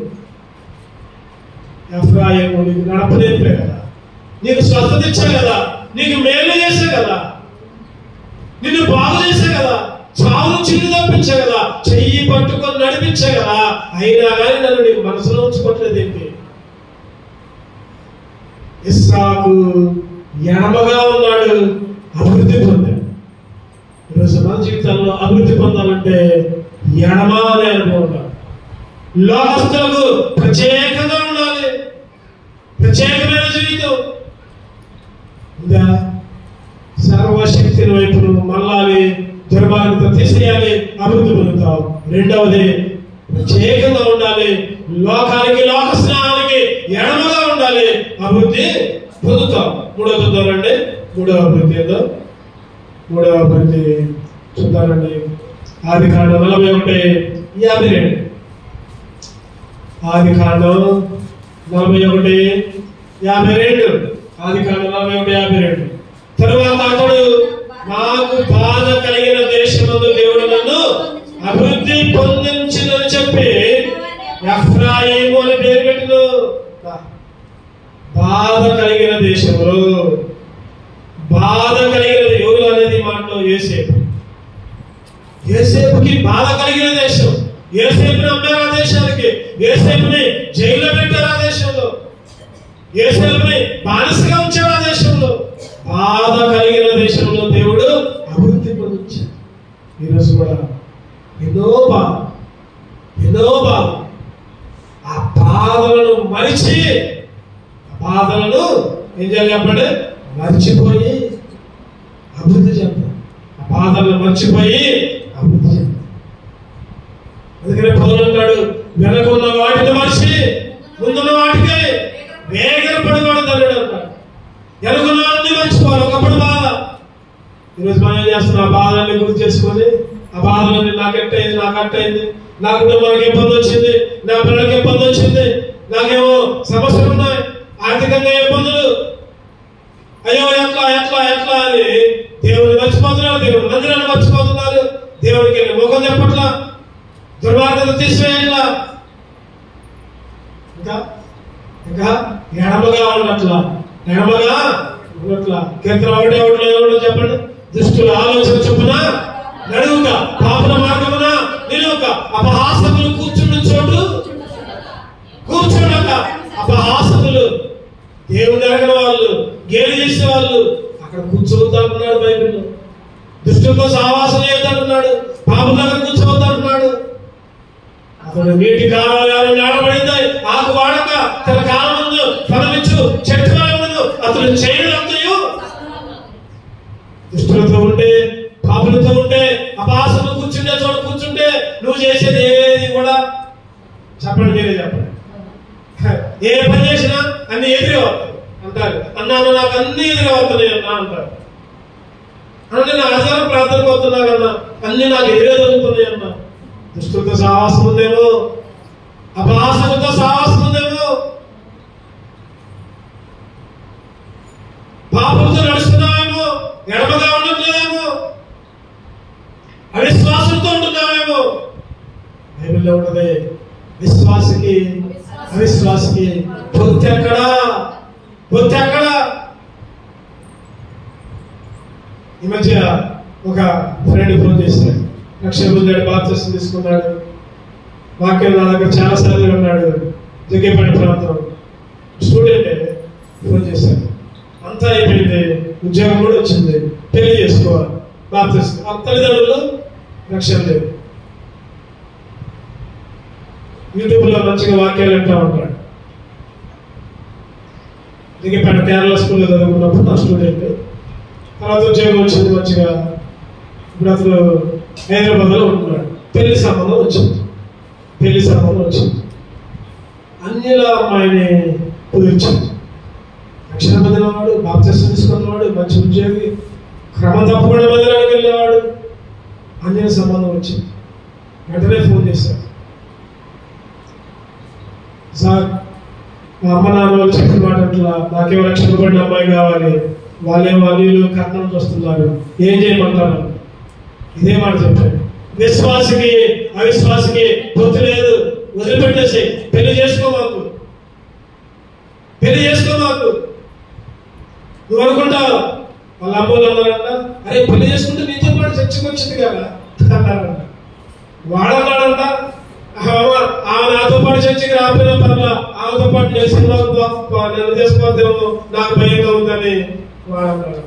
ఎఫ్రాయిము నీకు నడపలేపే కదా నీకు స్వస్థత ఇచ్చా కదా నీకు మేలు చేసే కదా నిన్ను బాగు చేసే కదా చావు నుంచి నిన్ను తప్పించే కదా చెయ్యి పట్టుకొని నడిపించే కదా అయినా కానీ నన్ను నీకు మనసులో ఉంచుకోవట్లేదు ఏంటి ఇస్సాకు ఎడమగా ఉన్నాడు అభివృద్ధి పొందాడు ఈరోజు మన జీవితంలో అభివృద్ధి పొందాలంటే ఎడమ అనే అనుభవం ఉండాలి. లోకస్తులకు ప్రత్యేకంగా ఉండాలి ప్రత్యేకమైన జీవితం ఉందా సర్వశక్తిని వైపు నువ్వు మళ్ళాలి దుర్మార్గత తీసేయాలి అభివృద్ధి పొందుతావు రెండవది ప్రత్యేకంగా ఉండాలి లోకానికి లోక స్నానానికి ఎడమగా ఉండాలి అభివృద్ధి పొందుతాం మూడో చూద్దామండి మూడో అభివృద్ధి ఏదో మూడవ అభివృద్ధి చూద్దామండి ఆది కాండం నలభై ఒకటి యాభై రెండు ఆది కాండం నలభై ఒకటి యాభై రెండు ఆది కాండం నలభై ఒకటి యాభై రెండు తరువాత అతడు నాకు బాధ కలిగిన దేశమందు దేవుడు నన్ను అభివృద్ధి పొందించిందని చెప్పి ఎఫ్రాయిము అని పేరు పెట్టిన బాధ కలిగిన దేశంలో బాధ కలిగిన ఎవరు అనేది మాటలో ఏసేపు ఏసేపుకి బాధ కలిగిన దేశం ఏసేపుని అమ్మారు ఆ దేశానికి ఏసేపుని జైల్లో పెట్టారు ఆ దేశంలో ఏసేపుని బానిసగా ఉంచారు ఆ దేశంలో బాధ కలిగిన దేశంలో దేవుడు అభివృద్ధి పొందించాడు ఈరోజు కూడా ఎన్నో బాధ ఎన్నో బాధ ఆ బాధలను మరిచి ఆ బాధలను ఏం చేయాలి చెప్పండి మర్చిపోయి అభివృద్ధి చెందాలి ఆ బాధలను మర్చిపోయి అభివృద్ధి చెందాలి అందుకనే పౌరులు అంటాడు వెనకున్న వాటిని మర్చి ముందున్న వాటికి వేగన పడివాడు తల్లుడు అంటాడు వెనుకున్న వాటిని మర్చిపోవాలి ఒకప్పుడు బాధ ఈరోజు మనం ఏం చేస్తున్నాం ఆ బాధలన్నీ గుర్తు చేసుకొని ఆ బాధలన్నీ నాకు ఎట్టయింది నాకు అట్టయింది నా కుటుంబానికి ఇబ్బంది వచ్చింది నా పిల్లలకి ఇబ్బంది వచ్చింది నాకేమో సమస్యలు ఉన్నాయి ఆర్థికంగా ఇబ్బందులు అయ్యో ఎట్లా ఎట్లా ఎట్లా అని దేవుడిని మర్చిపోతున్నారు దేవుడి మందిరాన్ని మర్చిపోతున్నారు దేవుడికి వెళ్ళి ముఖం చెప్పట్లా దుర్మార్గత తీసివేయట్లా ఇంకా ఇంకా ఎడమగా ఉన్నట్లా ఎడమగా ఉన్నట్లా కీర్తన ఒకటి ఒకటి ఎవరు చెప్పండి దుష్టుల ఆలోచన చొప్పున నడువుగా పాపల మార్గమున నిలువుక అపహాసములు కూర్చున్న చోటు కూర్చోడక అపహాసములు దేవుని అడగిన వాళ్ళు గేలి చేసే వాళ్ళు అక్కడ కూర్చోవద్దంటున్నాడు బైబిల్లో దుష్టులతో సహవాసం చేయొద్దంటున్నాడు పాపం దగ్గర కూర్చోవద్దంటున్నాడు అతడు నీటి కాలాలు నాడబడింది ఆకు వాడక తన కాలం ముందు ఫలమిచ్చు చెట్టు ఉండదు అతడు చేయడంతయు దుష్టులతో ఉంటే పాపులతో ఉంటే అపాసలు కూర్చుంటే చోట కూర్చుంటే నువ్వు చేసేది ఏది కూడా చెప్పండి మీరే చెప్పండి ఏ పని చేసినా అన్ని ఎదురే వస్తాయి అంటారు అన్నాను నాకు అన్ని ఎదురే వస్తున్నాయి అన్నా అంటారు అంటే నా ఆధారం ప్రార్థనకు వస్తున్నా కన్నా అన్ని నాకు ఎదురే జరుగుతున్నాయి అన్నా దుష్టులతో సావాసం ఉందేమో అపహాసములతో సావాసం ఉందేమో పాపంతో నడుస్తున్నామేమో ఎడమగా ఉండట్లేదేమో అవిశ్వాసంతో ఉంటున్నామేమో బైబిల్లో ఉన్నది విశ్వాసకి అవిశ్వాసకి పొత్తు ఎక్కడా పొత్తు ఎక్కడా ఈ మధ్య ఒక ఫ్రెండ్ ఫోన్ చేశాడు లక్ష పొందాడు బాప్తిసం తీసుకున్నాడు వాక్యం నా దగ్గర చాలా సార్లు ఉన్నాడు జగ్గేపల్లి ప్రాంతం స్టూడెంట్ ఫోన్ చేశాడు అంతా అయిపోయింది ఉద్యోగం కూడా వచ్చింది పెళ్లి చేసుకోవాలి బాప్తిసం ఆ తల్లిదండ్రులు లక్ష్యం లేదు యూట్యూబ్ లో మంచిగా వాక్యాలు వింటా ఉంటాడు దిగిపేట కేరళ స్కూల్లో చదువుకున్నప్పుడు నా స్టూడెంట్ తర్వాత ఉద్యోగం వచ్చింది మంచిగా ఇప్పుడు అతను హైదరాబాద్ లో ఉంటున్నాడు పెళ్లి సంబంధం వచ్చింది పెళ్లి సంబంధం వచ్చింది అన్యుల అమ్మాయిని కుదిర్చింది రక్షణ పొందినవాడు బాప్తిసం తీసుకున్నవాడు మంచి ఉద్యోగి క్రమం తప్పకుండా మందిరానికి వెళ్ళేవాడు అన్యుల సంబంధం వచ్చింది వెంటనే ఫోన్ చేశాడు సార్ మా అమ్మ నాన్న వాళ్ళు చెప్పిన మాట అట్లా నాకేమో రక్షణ పడిన అమ్మాయి కావాలి వాళ్ళేమో అన్యులు కట్నం చూస్తున్నారు ఏం చేయమంటారు ఇదే మాట చెప్పాడు విశ్వాసకి అవిశ్వాసకి పొత్తు లేదు వదిలిపెట్టేసి పెళ్లి చేసుకో మాకు పెళ్లి చేసుకో మాకు నువ్వు అనుకుంటావు వాళ్ళ అమ్మలు అన్నారంట అరే పెళ్లి చేసుకుంటే నీతో పాటు చర్చకు వచ్చింది కదా అన్నారంట వాడన్నాడంట ఆమె ఆమె నాతో పాటు చర్చకి రాకపోయినా పర్లా ఆమెతో పాటు నేను సినిమాకు పో- నేను చేసుకోవద్దేమో నాకు భయంగా ఉందని వాడన్నాడు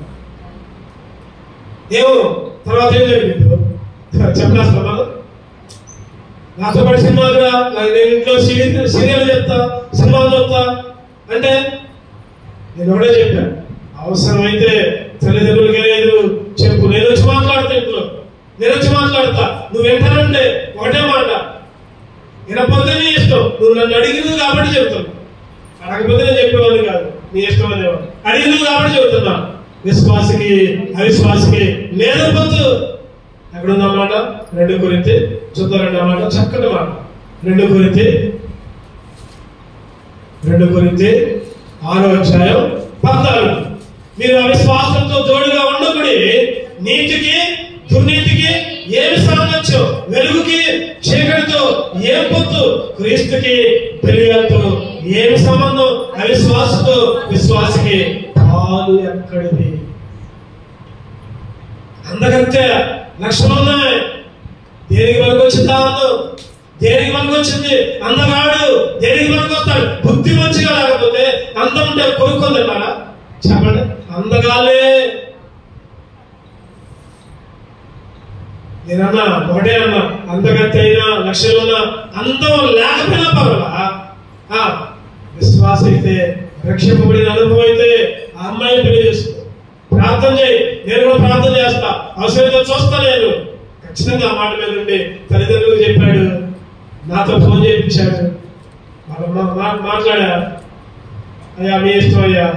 ఏమో తర్వాత ఏం జరిగింది చెప్పలేస్తా మనం నాతో పాటు సినిమాలు రా నేను ఇంట్లో సీరియల్ సీరియల్ చెప్తా సినిమాలు చెప్తా అంటే నేను ఒకటే చెప్పాను అవసరమైతే తల్లిదండ్రులకి లేదు చెప్పు నేను వచ్చి మాట్లాడతా ఇంట్లో నేను వచ్చి మాట్లాడతా నువ్వు వింటానంటే ఒకటే మాట వినకపోతే నీ ఇష్టం నువ్వు నన్ను అడిగినవు కాబట్టి చెప్తాను అడగకపోతే నేను చెప్పేవాడిని కాదు నీ ఇష్టం అనేవాడు అడిగినవు కాబట్టి చెబుతున్నా విశ్వాసకి అవిశ్వాసకి లేదు పొత్తు ఎక్కడ ఉందన్నమాట రెండు గురించి చూద్దాం రెండు అన్నమాట చక్కటి మాట రెండు గురించి రెండు గురించి ఆరో అధ్యాయం పద్నాలుగు మీరు అవిశ్వాసంతో జోడుగా ఉండకుడి నీతికి దుర్నీతికి ఏమి సామర్థ్యం వెలుగుకి చీకటితో ఏం పొత్తు క్రీస్తుకి తెలియతో ఏమి సంబంధం అవిశ్వాసతో విశ్వాసకి పాలు ఎక్కడిది అందకంతే లక్షణం ఉన్నాయి దేనికి మనకు వచ్చిందా అందం దేనికి మనకు వచ్చింది అందగాడు దేనికి మనకు వస్తాడు బుద్ధి మంచిగా లేకపోతే అందం ఉంటే కొనుక్కుందన్నారా చెప్పండి అందగాలే నేనన్నా ఒకటే అన్నా అందగత్తి అయినా లక్షలు ఉన్నా అందం లేకపోయినా పర్వాలా ఆ, విశ్వాసం అయితే రక్షింపబడిన అనుభవం అయితే ఆ అమ్మాయిని పెళ్లి చేసుకో ప్రార్థన చేయి నేను కూడా ప్రార్థన చేస్తా అవసరంగా చూస్తా నేను ఖచ్చితంగా ఆ మాట మీద ఉండి తల్లిదండ్రులకు చెప్పాడు నాతో ఫోన్ చేయించాడు వాళ్ళు మా- మా- మాట్లాడా అయ్యా మీ ఇష్టం అయ్యా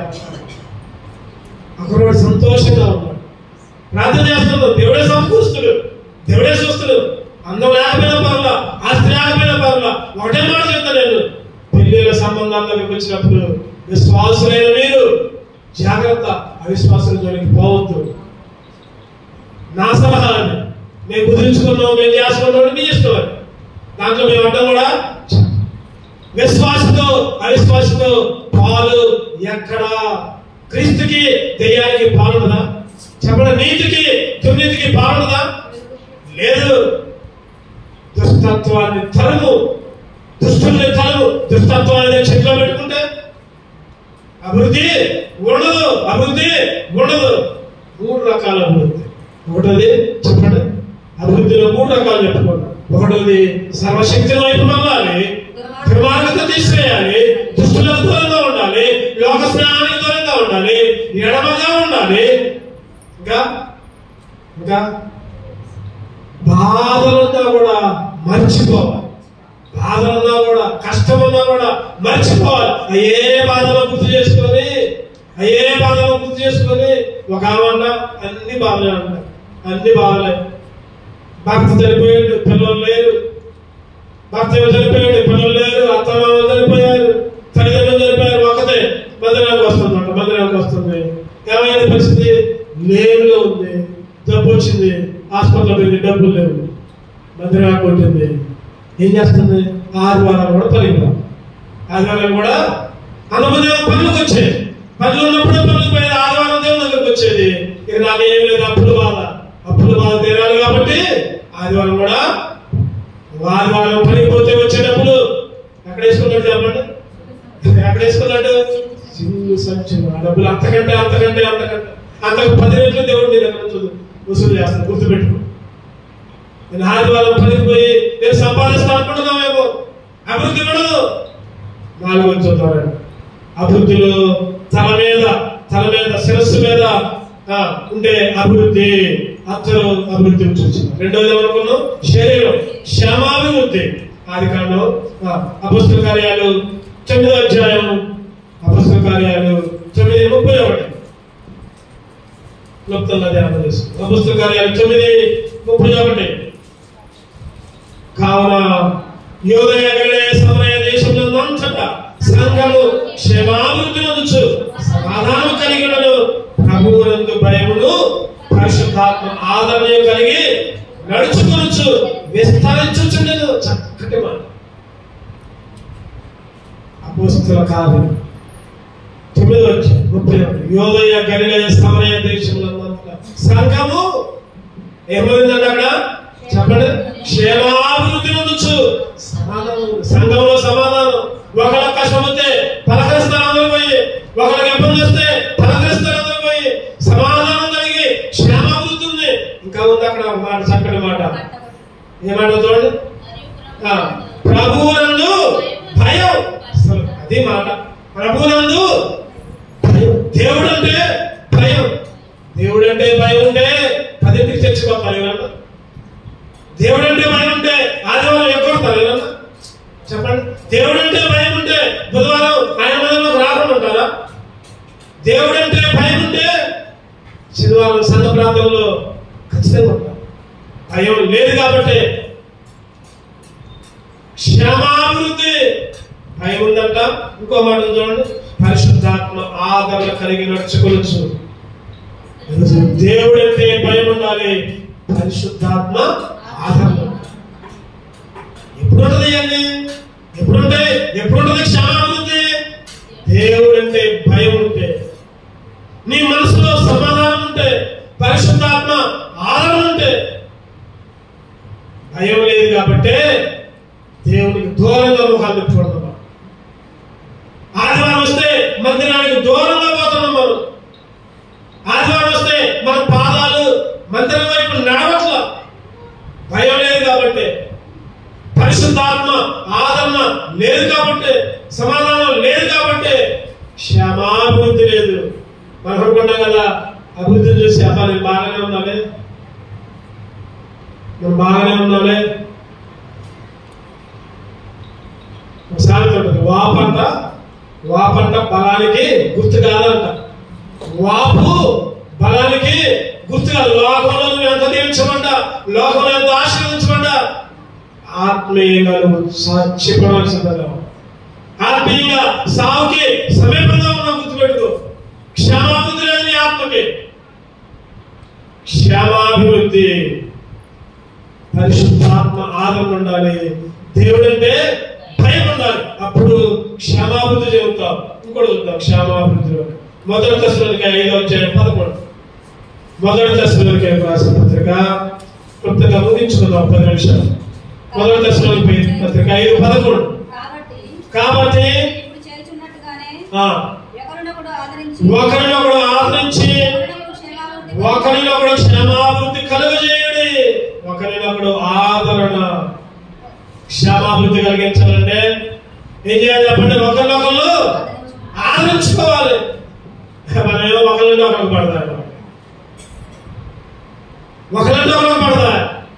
అక్కడ సంతోషంగా ఉన్నాడు ప్రార్థన చేస్తున్నాడు దేవుడే సమకూరుస్తుడు దేవుడే చూస్తుడు అందం లేకపోయినా పర్లా ఆస్తి లేకపోయినా పర్లా ఒకటే మాట చెప్తా నేను పెళ్లిళ్ళ సంబంధాలకు వచ్చినప్పుడు విశ్వాసులైన మీరు జాగ్రత్త అవిశ్వాసుల జోలికి పోవద్దు నా సలహా అది మేము కుదిరించుకున్నాం మేము చేసుకున్నాం మీ ఇష్టం అది దాంట్లో మేము అడ్డం కూడా విశ్వాసతో అవిశ్వాసతో పాలు ఎక్కడ క్రీస్తుకి దెయ్యానికి పాలుండదా చెప్పండి నీతికి దుర్నీతికి పాలుండదా లేదు దుష్టత్వాన్ని తరము దుష్టుల్ని తరము దుష్టత్వాన్ని చెట్లో పెట్టుకుంటే అభివృద్ధి ఉండదు అభివృద్ధి ఉండదు మూడు రకాల అభివృద్ధి ఒకటోది చెప్పండి అభివృద్ధిలో మూడు రకాలు చెప్పుకోండి ఒకటోది సర్వశక్తి వైపు వెళ్ళాలి దుర్మార్గత తీసివేయాలి దుష్టులకు దూరంగా ఉండాలి లోక స్నేహానికి దూరంగా ఉండాలి ఎడమగా ఉండాలి ఇంకా ఇంకా బాధలున్నా కూడా మర్చిపోవాలి బాధలున్నా కూడా కష్టం ఉన్నా కూడా మర్చిపోవాలి అయ్యే బాధలు గుర్తు చేసుకొని అయ్యే బాధలు గుర్తు చేసుకొని ఒక ఆమె అన్ని బాధలే ఉంటాయి అన్ని బాధలే భర్త చనిపోయాడు పిల్లలు లేరు భర్త ఏమో చనిపోయాడు పిల్లలు లేరు అత్త మామ చనిపోయారు తల్లిదండ్రులు చనిపోయారు ఒకతే మందిరానికి వస్తుందంట మందిరానికి వస్తుంది ఏమైంది పరిస్థితి లేవులో ఉంది జబ్బు వచ్చింది హాస్పిటల్ పోయింది డబ్బులు లేవు మందిరానికి వచ్చింది ఏం చేస్తుంది ఆరు వారాలు కూడా పలికి ఆరు వారాలు కూడా అంతమంది పనులకు వచ్చేది పనులు ఉన్నప్పుడే పనులకు పోయేది ఆదివారం దేవుని దగ్గరకు వచ్చేది ఇక నాకు ఏం లేదు అప్పుల బాధ అప్పుల బాధ తీరాలి కాబట్టి ఆదివారం కూడా ఆదివారం పనికి పోతే వచ్చే డబ్బులు ఎక్కడ వేసుకున్నాడు చెప్పండి ఎక్కడ వేసుకున్నాడు చిన్న సంచులు ఆ డబ్బులు అంతకంటే అంతకంటే అంతకంటే అంతకు పది రెట్లు దేవుడు నీ దగ్గర నుంచి వసూలు చేస్తాను గుర్తుపెట్టుకో నేను ఆదివారం పనికి పోయి నేను సంపాదిస్తా అనుకుంటున్నామేమో అభివృద్ధి ఉండదు నాలుగో చూద్దాం అభివృద్ధిలో తల మీద తల మీద శిరస్సు మీద ఆ, ఉండే అభివృద్ధి అత్తరు అభివృద్ధి నుంచి వచ్చింది రెండోది ఏమనుకున్నాం శరీరం క్షమాభివృద్ధి ఆది కాండం అపస్తుల కార్యాలు తొమ్మిదో అధ్యాయం అపస్తుల కార్యాలు తొమ్మిది ముప్పై ఒకటి క్లుప్తంగా ధ్యానం చేస్తుంది అపస్తుల కార్యాలు తొమ్మిది ముప్పై ఒకటి కావున యోదయ గలిలయ సమరయ దేశంలో అంతటా సంఘము క్షేమాభివృద్ధి నొందుచు సమాధానం కలిగినను ప్రభువునందు భయమును పరిశుద్ధాత్మ ఆదరణ కలిగి నడుచుకొనొచ్చు విస్తరించుచుండెను చక్కటి మాట అపోస్తుల కాదు తొమ్మిది వచ్చి ముప్పై ఒకటి యోదయ గలిలయ సమరయ దేశంలో అంతటా సంఘము ఏమైందండి అక్కడ చెప్పండి క్షేమాభివృద్ధి నొందొచ్చు సమాధానం సంఘంలో సమాధానం ఒకళ్ళ కష్టం వస్తే పలకరిస్తారు అందరూ పోయి ఒకళ్ళకి ఇబ్బంది వస్తే పలకరిస్తారు అందరూ పోయి సమాధానం కలిగి క్షేమాభివృద్ధి ఉంది ఇంకా ఉంది అక్కడ ఒక మాట చక్కటి మాట ఏమాట చూడండి ఆ, ప్రభువునందు భయం అసలు అది మాట ప్రభువునందు భయం దేవుడు అంటే భయం దేవుడు అంటే భయం ఉంటే పదింటికి చర్చిపోతారు ఏమన్నా దేవుడు అంటే భయం ఉంటే ఆదివారం ఎగ్గొడతారు ఏమన్నా దేవుడు అంటే భయం ఉంటే బుధవారం ఆయన మందిరంలోకి రాకుండా ఉంటారా దేవుడు అంటే భయం ఉంటే శనివారం సంఘ ప్రాంతంలో ఖచ్చితంగా ఉంటారు భయం లేదు కాబట్టి క్షమాభివృద్ధి భయం ఉందంట ఇంకో మాట ఉంది చూడండి పరిశుద్ధాత్మ ఆదరణ కలిగి నడుచుకోవచ్చు ఈరోజు దేవుడు అంటే భయం ఉండాలి పరిశుద్ధాత్మ ఆదరణ ఎప్పుడు ఉంటుంది అండి ఎప్పుడు ఉంటాయి ఎప్పుడు ఉంటుంది క్షమాభివృద్ధి దేవుడు అంటే భయం ఉంటే నీ మనసులో సమాధానం ఉంటే పరిశుద్ధాత్మ ఆదరణ ఉంటే భయం లేదు కాబట్టి దేవునికి దూరంగా ముఖాలు పెట్టుకోవడం ఆదివారం వస్తే మందిరానికి దూరంగా పోతున్నాం మనం ఆదివారం వస్తే మన పాదాలు మందిరం వైపు నడవట్ల భయం లేదు కాబట్టి పరిశుద్ధాత్మ ఆదరణ లేదు కాబట్టి సమాధానం లేదు కాబట్టి క్షమాభివృద్ధి లేదు మనం అనుకున్నాం కదా అభివృద్ధిని చూసి అబ్బా నేను బాగానే ఉన్నాలే నేను బాగానే ఉన్నాలే సామెత ఉంటుంది వాపంట వాపంట బలానికి గుర్తు కాదంట వాపు బలానికి గుర్తు కాదు లోకంలో నువ్వు ఎంత దీవించమంట లోకంలో ఎంత ఆశీర్వదించమంట ఆత్మీయంగా నువ్వు సాక్షిపడాల్సిందిగా ఆత్మీయంగా సావుకి సమీపంగా ఉన్న గుర్తుపెట్టుకో క్షమాభివృద్ధి లేదు నీ ఆత్మకి క్షమాభివృద్ధి పరిశుద్ధాత్మ ఆదరణ ఉండాలి దేవుడు అంటే భయం ఉండాలి అప్పుడు క్షమాభివృద్ధి చెబుతాం ఇంకోటి చూద్దాం క్షమాభివృద్ధిలో మొదటి దశలోకి ఐదో అధ్యాయం పదకొండు మొదటి దశలోకి రాసిన పత్రిక క్లుప్తంగా ముగించుకుందాం పది నిమిషాలు మొదటి దశలోకి పత్రిక ఐదు పదకొండు కాబట్టి కాబట్టి ఇప్పుడు చేర్చున్నట్టుగానే ఆ, ఒకరినొకడు ఆదరించి ఒకరినొకడు ఆదరించి ఒకరినొకడు క్షేమాభివృద్ధి ఒకరినొకడు క్షమాభివృద్ధి కలుగజేయుడి ఒకరినొకడు ఆదరణ క్షమాభివృద్ధి కలిగించాలంటే ఏం చేయాలి చెప్పండి ఒకరినొకరు ఆదరించుకోవాలి మనం ఏమో ఒకరిని ఒకరికి పడతాడు ఒకరిని ఒకరికి పడతా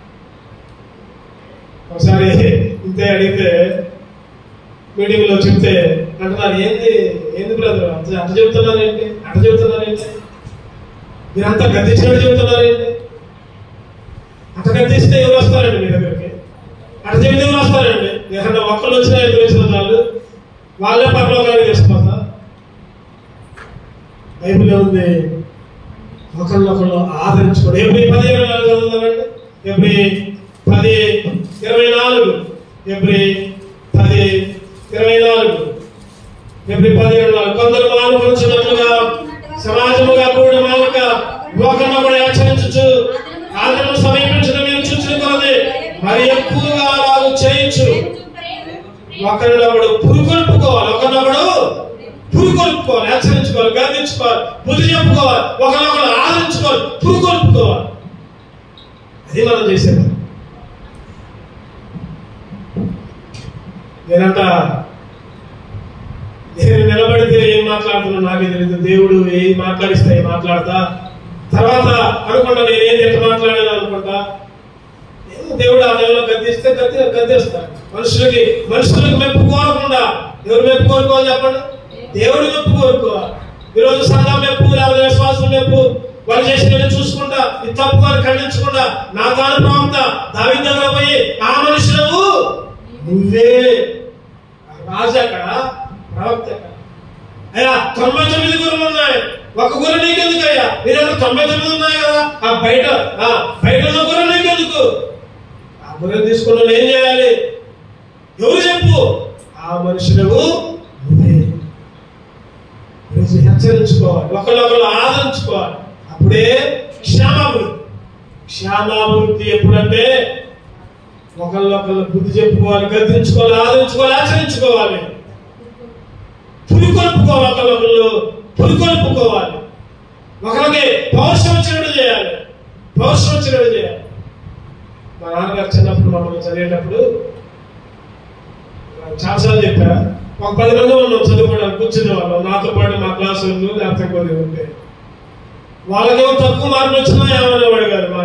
ఒకసారి ఇంతే అడిగితే మీటింగ్ లో చెప్తే అంటున్నారు ఏంది ఏంది బ్రదర్ అంత అట్ట చెబుతున్నారు ఏంటి అట్ట చెబుతున్నారు ఏంటి మీరంతా గద్దించినట్టు చెబుతున్నారు ఏంటి అట్ట గద్దిస్తే ఎవరు వస్తారండి మీ దగ్గరికి అట్ట చెబితే ఎవరు వస్తారండి ఏదన్నా ఒక్కళ్ళు వచ్చినా ఇద్దరు వచ్చిన వాళ్ళు వాళ్ళే పరలోకాన్ని తీసుకుపోతా బైబిల్లో ఉంది ఒకళ్ళొకళ్ళు ఆదరించుకోండి ఎప్పుడు పది ఇరవై నాలుగు చదువుతారండి ఎప్పుడు పది ఇరవై నాలుగు ఎప్పుడు పది ఇరవై నాలుగు ఎప్పుడు పది ఇరవై నాలుగు కొందరు మానుకొంచున్నట్లుగా సమాజముగా కూడా మానుక ఒకరినొకడు హెచ్చరించు ఆదరణ సమీపించిన మీరు చూసిన కొలది మరి ఎక్కువగా అలాగ చేయించు ఒకరినొకడు పురుగొల్పుకోవాలి ఒకరినొకడు పురుగొల్పుకోవాలి హెచ్చరించుకోవాలి గర్దించుకోవాలి బుద్ధి చెప్పుకోవాలి ఒకరినొకరు ఆదరించుకోవాలి పురుగొల్పుకోవాలి అది మనం చేసేది నేనంట నేను నిలబడితే ఏం మాట్లాడుతున్నా నాకే తెలియదు దేవుడు ఏం మాట్లాడిస్తే ఏం మాట్లాడతా తర్వాత అనుకుంటా నేను ఏం ఎట్లా మాట్లాడాను అనుకుంటా ఏమో దేవుడు ఆ దేవుడు గద్దిస్తే గద్ది గద్దిస్తాడు మనుషులకి మనుషులకు మెప్పు కోరకుండా ఎవరు మెప్పు కోరుకోవాలి చెప్పండి దేవుడు మెప్పు కోరుకోవాలి ఈరోజు సంఘం మెప్పు లేకపోతే విశ్వాసం మెప్పు వాళ్ళు చేసిన చూసుకుంటా ఇది తప్పు అని ఖండించకుండా నా తాను ప్రవక్త దావి దగ్గర పోయి ఆ మనుషులకు నువ్వే ఆ రాజు అక్కడ ప్రవక్త అక్కడ అయ్యా తొంభై తొమ్మిది గురులు ఉన్నాయి ఒక గురు నీకెందుకు అయ్యా నీ దగ్గర తొంభై తొమ్మిది ఉన్నాయి కదా ఆ బయట ఆ బయట ఉన్న గుర్రం నీకెందుకు ఆ గుర్రం తీసుకున్న వాళ్ళు ఏం చేయాలి ఎవరు చెప్పు ఆ మనుషులకు నువ్వే ఈరోజు హెచ్చరించుకోవాలి ఒకరినొకరు ఆదరించుకోవాలి అప్పుడే క్షేమాభివృద్ధి క్షేమాభివృద్ధి ఎప్పుడంటే ఒకళ్ళొకళ్ళు బుద్ధి చెప్పుకోవాలి గద్దించుకోవాలి ఆదరించుకోవాలి ఆచరించుకోవాలి పురికొల్పుకోవాలి ఒకళ్ళొకళ్ళు పురికొల్పుకోవాలి ఒకరికి పౌరుషం వచ్చినట్టు చేయాలి పౌరుషం వచ్చినట్టు చేయాలి మా నాన్నగారు చిన్నప్పుడు మమ్మల్ని చదివేటప్పుడు చాలాసార్లు చెప్పా ఒక పది మంది ఉన్నాం చదువుకోవడానికి కూర్చునే వాళ్ళం నాతో పాటు మా క్లాస్ వాళ్ళు లేకపోతే కొద్దిగా ఉంటే వాళ్ళకేమో తక్కువ మార్కులు వచ్చినా ఏమనేవాడు కాదు మా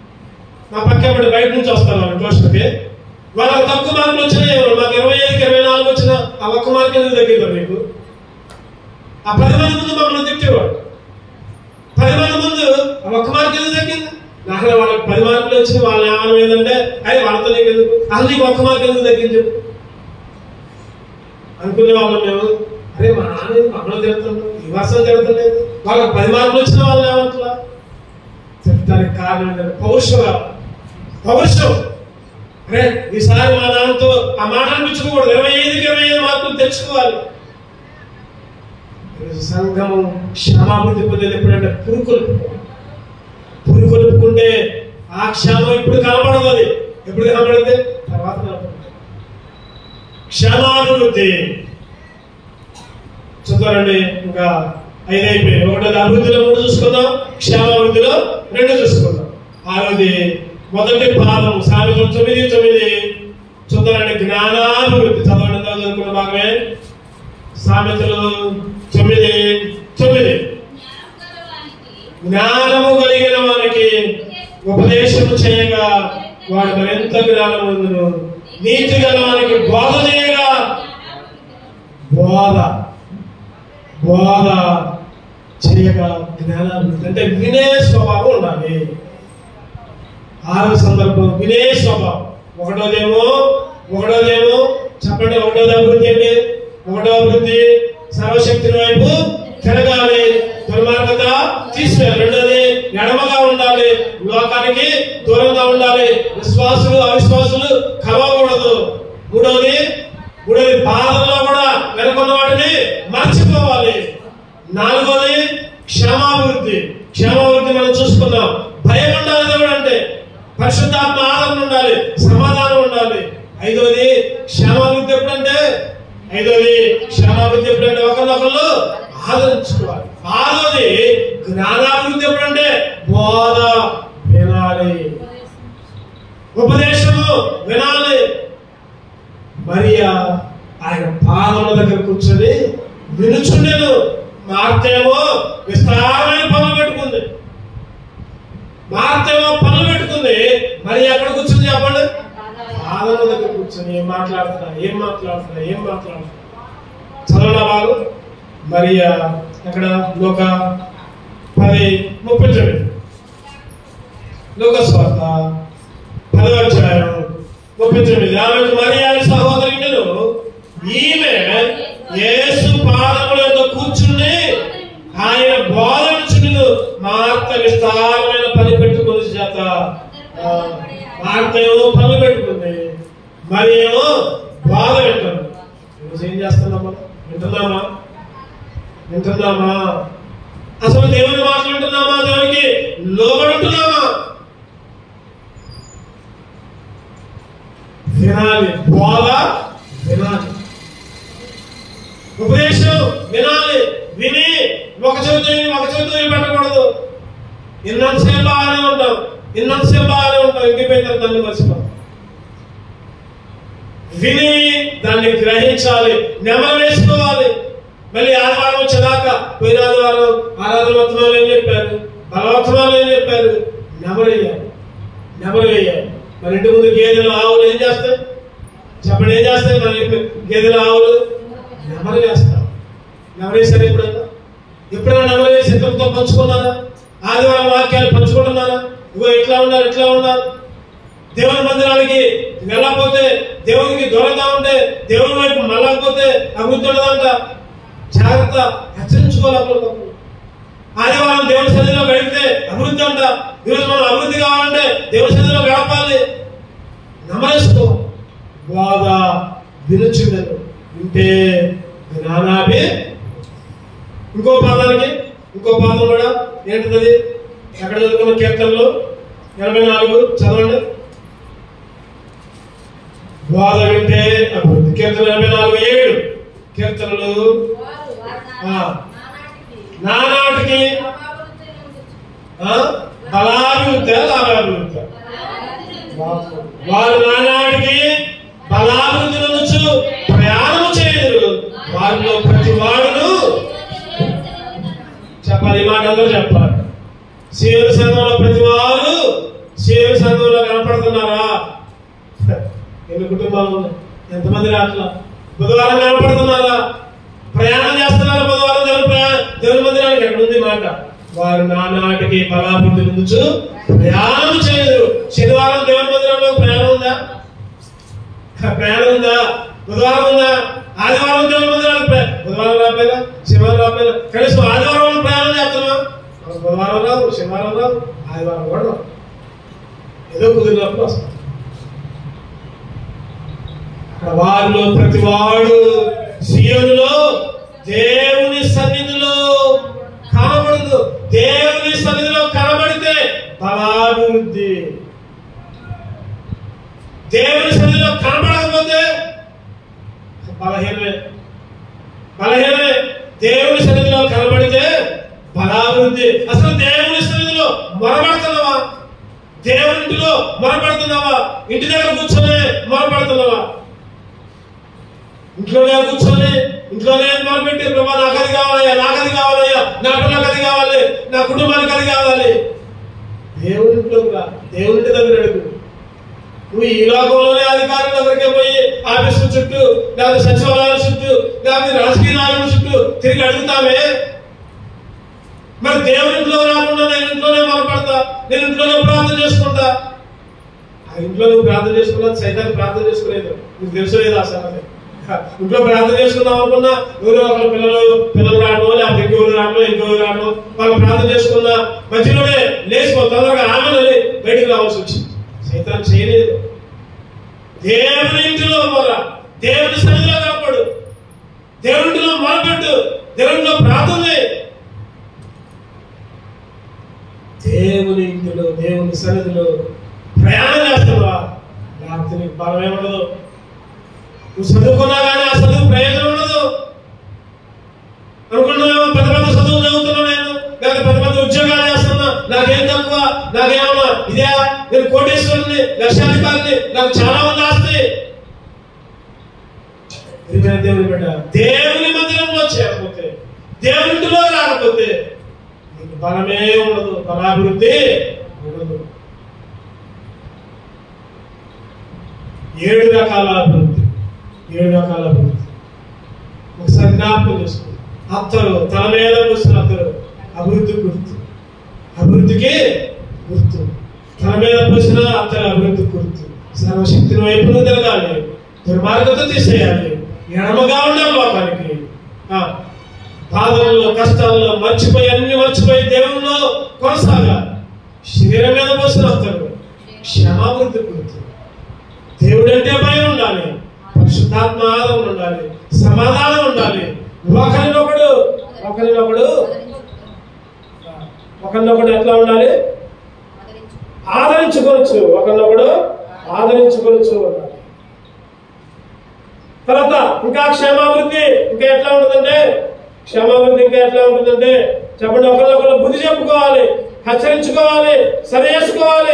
మా పక్కే వాడు బయట నుంచి వస్తారు వాళ్ళు ట్యూషన్కి వాళ్ళకి తక్కువ మార్కులు వచ్చినా ఏమో మాకు ఇరవై ఐదుకి ఇరవై మార్కులు ఎందుకు తగ్గిందో నీకు ఆ పది మంది ముందు మమ్మల్ని తిట్టేవాడు పది మంది ముందు ఆ ఒక్క మార్కు ఎందుకు తగ్గింది నాకు వాళ్ళకి పది మార్కులు వచ్చి వాళ్ళ ఏమనం ఏంటంటే అది వాళ్ళతో నీకు ఎందుకు అసలు నీకు ఒక్క మార్కు ఎందుకు తగ్గింది చెప్పు అనుకునే వాళ్ళం మేము అరే మా నాన్న మమ్మల్ని తిడుతున్నాడు ఈ వర్షం తిడతలేదు వాళ్ళకి పది మార్కులు వచ్చిన వాళ్ళు ఏమంటలా చెప్తానికి కారణం ఏంటంటే పౌరుషం పౌరుషం అరే ఈసారి మా నాన్నతో ఆ మాట అనిపించుకోకూడదు ఇరవై ఐదుకి ఇరవై ఐదు మార్కులు తెచ్చుకోవాలి ఈరోజు సంఘము క్షమాభివృద్ధి పొందేది ఎప్పుడంటే పురుకొలుపు పురుకొలుపుకుంటే ఆ క్షేమం ఇప్పుడు కనపడదు అది ఎప్పుడు కనపడితే తర్వాత కనపడుతుంది క్షమాభివృద్ధి చూద్దామండి ఇంకా ఐదు అయిపోయింది ఒకటి అభివృద్ధిలో మూడు చూసుకుందాం క్షేమాభివృద్ధిలో రెండు చూసుకుందాం ఆరోది మొదటి పాదం సామెతలు తొమ్మిది తొమ్మిది చూద్దామండి జ్ఞానాభివృద్ధి చదవండి చదువుకున్న భాగమే సామెతలు తొమ్మిది తొమ్మిది జ్ఞానము కలిగిన వానికి ఉపదేశము చేయగా వాడు మరింత జ్ఞానం ఉందును నీతి గల వానికి బోధ చేయగా బోధ బోధ చేయగా జ్ఞానాభివృద్ధి అంటే వినే స్వభావం ఉండాలి ఆరవ సందర్భం వినే స్వభావం ఒకటోదేమో ఒకటోదేమో చెప్పండి ఒకటోది అభివృద్ధి ఏంటి ఒకటో అభివృద్ధి సర్వశక్తి వైపు తిరగాలి దుర్మార్గత తీసివేయాలి రెండోది ఎడమగా ఉండాలి లోకానికి దూరంగా ఉండాలి విశ్వాసులు అవిశ్వాసులు కలవకూడదు మూడోది మూడోది బాధల్లో కూడా వెనుకున్న వాటిని మర్చిపోవాలి నాలుగోది క్షమాభివృద్ధి క్షమాభివృద్ధి మనం చూసుకున్నాం భయం ఉండాలి దేవుడు అంటే పరిశుద్ధాత్మ ఆదరణ ఉండాలి సమాధానం ఉండాలి ఐదోది క్షమాభివృద్ధి ఎప్పుడంటే ఐదోది క్షమాభివృద్ధి ఎప్పుడంటే ఒకరినొకరు ఆదరించుకోవాలి ఆరోది జ్ఞానాభివృద్ధి ఎప్పుడంటే బోధ వినాలి ఉపదేశము వినాలి మరియా ఆయన పాదముల దగ్గర కూర్చొని వినుచుండెను మార్తేమో విస్తారమైన పనులు పెట్టుకుంది మార్తేమో పనులు పెట్టుకుంది మరి ఎక్కడ కూర్చుంది చెప్పండి పాదముల దగ్గర కూర్చొని ఏం మాట్లాడుతున్నా ఏం మాట్లాడుతున్నా ఏం మాట్లాడుతున్నా చదవడా బాగు మరి ఎక్కడ లోక పది ముప్పై తొమ్మిది లోక స్వార్థ పదవ అధ్యాయం ముప్పై తొమ్మిది ఆమె మరియా సహోదరుడు ఈమె యేసు పాదముల యొక్క కూర్చుని ఆయన బోధించుడు మార్త విస్తారమైన పని పెట్టుకుని చేత ఆ, మార్త ఏమో పనులు పెట్టుకుంది మరి ఏమో బాధ వింటుంది ఈరోజు ఏం చేస్తున్నాం మనం వింటున్నామా వింటున్నామా అసలు దేవుని మాటలు వింటున్నామా దేవునికి లోబడుతున్నామా వినాలి బోధ వినాలి ఉపదేశం వినాలి విని ఒక చెవితో విని ఒక చెవితో పెట్టకూడదు ఇన్నంతసేపు బాగానే ఉంటాం ఇన్నంతసేపు బాగానే ఉంటాం ఇంటిపోయిన తర్వాత దాన్ని మర్చిపోతాం విని దాన్ని గ్రహించాలి నెమరు వేసుకోవాలి మళ్ళీ ఆదివారం వచ్చేదాకా పోయిన ఆదివారం ఆరాధన వర్తమాలు ఏం చెప్పారు బలవర్తమాలు ఏం చెప్పారు నెమరు వేయాలి నెమరు వేయాలి మన ఇంటి ముందు గేదెలు ఆవులు ఏం చేస్తాయి చెప్పండి ఏం చేస్తాయి మన ఇంటి గేదెలు ఆవులు నెమరు వేస్తాం నెమరు వేసారు ఎప్పుడన్నా ఎప్పుడైనా నెమరు వేసి ఇతరులతో పంచుకున్నారా ఆదివారం వాక్యాలు పంచుకుంటున్నారా ఇగో ఇట్లా ఉండాలి ఇట్లా ఉండాలి దేవుని మందిరానికి వెళ్ళకపోతే దేవునికి దూరంగా ఉంటే దేవుని వైపు మళ్ళకపోతే అభివృద్ధి ఉండదంట జాగ్రత్త హెచ్చరించుకోవాలి ఆదివారం దేవుని సన్నిధిలో గడిపితే అభివృద్ధి అంట ఈరోజు మనం అభివృద్ధి కావాలంటే దేవుని సన్నిధిలో గడపాలి నమరేసుకో బాధ వినుచుండను వింటే జ్ఞానాభి ఇంకో పాదానికి ఇంకో పాదం కూడా ఏంటిది ఎక్కడ చదువుకున్న కీర్తనలు ఎనభై నాలుగు చదవండి బాధ వింటే అభివృద్ధి కీర్తన ఎనభై నాలుగు ఏడు కీర్తనలు ఆ. నానాటికి ఆ, బలాభివృద్ధి లాభాభివృద్ధి వారు నానాటికి బలాభివృద్ధి నొందొచ్చు ప్రయాణము చేయరు వారిలో ప్రతి వాడును చెప్పాలి ఈ మాట అందరూ చెప్పాలి శివుని సంఘంలో ప్రతి వారు శివుని సంఘంలో కనపడుతున్నారా ఎన్ని కుటుంబాలు ఉన్నాయి ఎంతమంది రాట్లా బుధవారం కనపడుతున్నారా ప్రయాణం చేస్తున్నారా బుధవారం దేవుని ప్రయాణం దేవుని మందిరానికి ఎక్కడ ఉంది మాట వారు నానాటికి బలాభివృద్ధి నుంచు ప్రయాణం చేయరు శనివారం దేవుని మందిరంలో ప్రయాణం ఉందా ప్రయాణం ఉందా బుధవారం ఉందా ఆదివారం దేవుని మందిరానికి ప్రయా- బుధవారం రాపోయినా శనివారం రాపోయినా కనీసం ఆదివారం ప్రయాణం చేస్తున్నాం బుధవారం రావు శనివారం రావు ఆదివారం కూడా రావు ఏదో కుదిరినప్పుడు వస్తాం అక్కడ వారిలో ప్రతి వాడు సియోనులో దేవుని సన్నిధిలో కనబడదు దేవుని సన్నిధిలో కనబడితే బలాభివృద్ధి దేవుని సన్నిధిలో కనబడకపోతే బలహీనమే బలహీనమే దేవుని సన్నిధిలో కనబడితే బలాభివృద్ధి అసలు దేవుని సన్నిధిలో మొరబడుతున్నావా దేవునింటిలో మొరపెడుతున్నావా ఇంటి దగ్గర కూర్చొని మొరపెడుతున్నావా ఇంట్లోనే కూర్చొని ఇంట్లోనే మొరపెట్టి ప్రభా నాకు అది కావాలయ్యా నాకు అది కావాలయ్యా నా పిల్లలకు అది కావాలి నా కుటుంబానికి అది కావాలి దేవునింట్లోకి రా దేవునింటి దగ్గర అడుగు నువ్వు ఈ లోకంలోనే అధికారుల దగ్గరికి పోయి ఆఫీసుల చుట్టూ లేదా సచివాలయాల చుట్టూ లేదా రాజకీయ నాయకుల చుట్టూ తిరిగి అడుగుతామే మరి దేవుని ఇంట్లో రాకుండా నేను ఇంట్లోనే మొదలుపెడతా నేను ఇంట్లోనే ప్రార్థన చేసుకుంటా ఆ ఇంట్లో నువ్వు ప్రార్థన చేసుకున్నా సైతాన్ని ప్రార్థన చేసుకోలేదు నీకు తెలుసు లేదు ఆ సంగతి ఇంట్లో ప్రార్థన చేసుకుందాం అనుకున్నా ఎవరో ఒకరు పిల్లలు పిల్లలు రావడం లేకపోతే ఇంకెవరు రావడం ఇంకెవరు రావడం వాళ్ళు ప్రార్థన చేసుకున్నా మధ్యలోనే లేచిపో తొందరగా ఆమె బయటికి రావాల్సి వచ్చింది సైతాన్ని చేయలేదు దేవుని ఇంటిలో మొర దేవుని సన్నిధిలో కాపాడు దేవునిలో మొరపెట్టు దేవునిలో ప్రార్థన చేయి దేవుని ఇంటిలో దేవుని సన్నిధిలో ప్రయాణం చేస్తావా లేకపోతే నీకు బలమే ఉండదు నువ్వు చదువుకున్నా కానీ ఆ చదువు ప్రయోజనం ఉండదు అనుకున్నావు పెద్ద పెద్ద చదువులు చదువుతున్నా నేను లేదా పెద్ద పెద్ద ఉద్యోగాలు చేస్తున్నా నాకేం తక్కువ నాకేమన్నా ఇదే నేను కోటేశ్వరుని లక్షాధికారిని నాకు చాలా మంది ఆస్తి ప్రియమైన దేవుని బిడ్డ దేవుని మందిరంలో చేరకపోతే దేవునిలో రాకపోతే నీకు బలమే ఉండదు బలాభివృద్ధి ఉండదు ఏడు రకాల అభివృద్ధి ఏడు రకాల అభివృద్ధి ఒకసారి జ్ఞాపకం చేసుకోండి అత్తరు తల మీద పోసిన అత్తరు అభివృద్ధి గుర్తు అభివృద్ధికి గుర్తు తల మీద పోసిన అత్తరు అభివృద్ధి గుర్తు సర్వశక్తిని వైపు తిరగాలి దుర్మార్గత తీసేయాలి ఎడమగా ఉండాలి లోకానికి ఆ, బాధల్లో కష్టాల్లో మర్చిపోయి అన్ని మర్చిపోయి దేవుల్లో కొనసాగాలి శరీరం మీద పోసిన అత్తరు క్షమాభివృద్ధి గుర్తు దేవుడంటే భయం ఉండాలి పరిశుద్ధాత్మ ఆదరణ ఉండాలి సమాధానం ఉండాలి ఒకరినొకడు ఒకరినొకడు ఒకరినొకడు ఎట్లా ఉండాలి ఆదరించుకోవచ్చు ఒకరినొకడు ఆదరించుకోవచ్చు అన్నాడు. తర్వాత ఇంకా క్షేమాభివృద్ధి ఇంకా ఎట్లా ఉంటుందంటే క్షేమాభివృద్ధి ఇంకా ఎట్లా ఉంటుందంటే చెప్పండి ఒకరినొకరు బుద్ధి చెప్పుకోవాలి హెచ్చరించుకోవాలి సరి చేసుకోవాలి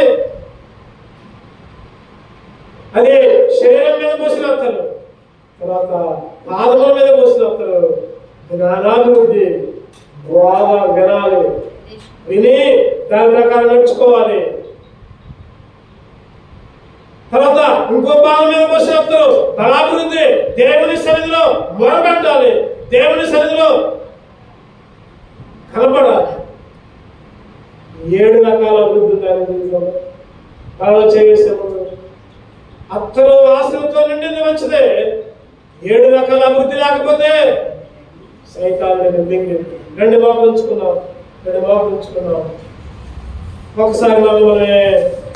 అది శరీరం మీద పోసిన వస్తారు తర్వాత ఆదమల మీద పోసిన వస్తారు జ్ఞానాభివృద్ధి బాగా వినాలి విని దాని ప్రకారం నడుచుకోవాలి తర్వాత ఇంకో భాగం మీద పోసిన వస్తారు బలాభివృద్ధి దేవుని సన్నిధిలో మొరపెట్టాలి దేవుని సన్నిధిలో కనపడాలి ఏడు రకాల అభివృద్ధి ఉన్నాయి జీవితంలో ఆలోచన చేసే ముందు అత్తలు ఆశలతో నిండింది మంచిదే ఏడు రకాల అభివృద్ధి లేకపోతే సైతాన్ని నిండింది రెండు బాబులు ఉంచుకున్నాం రెండు బాబులు ఉంచుకున్నాం ఒకసారి మమ్మల్ని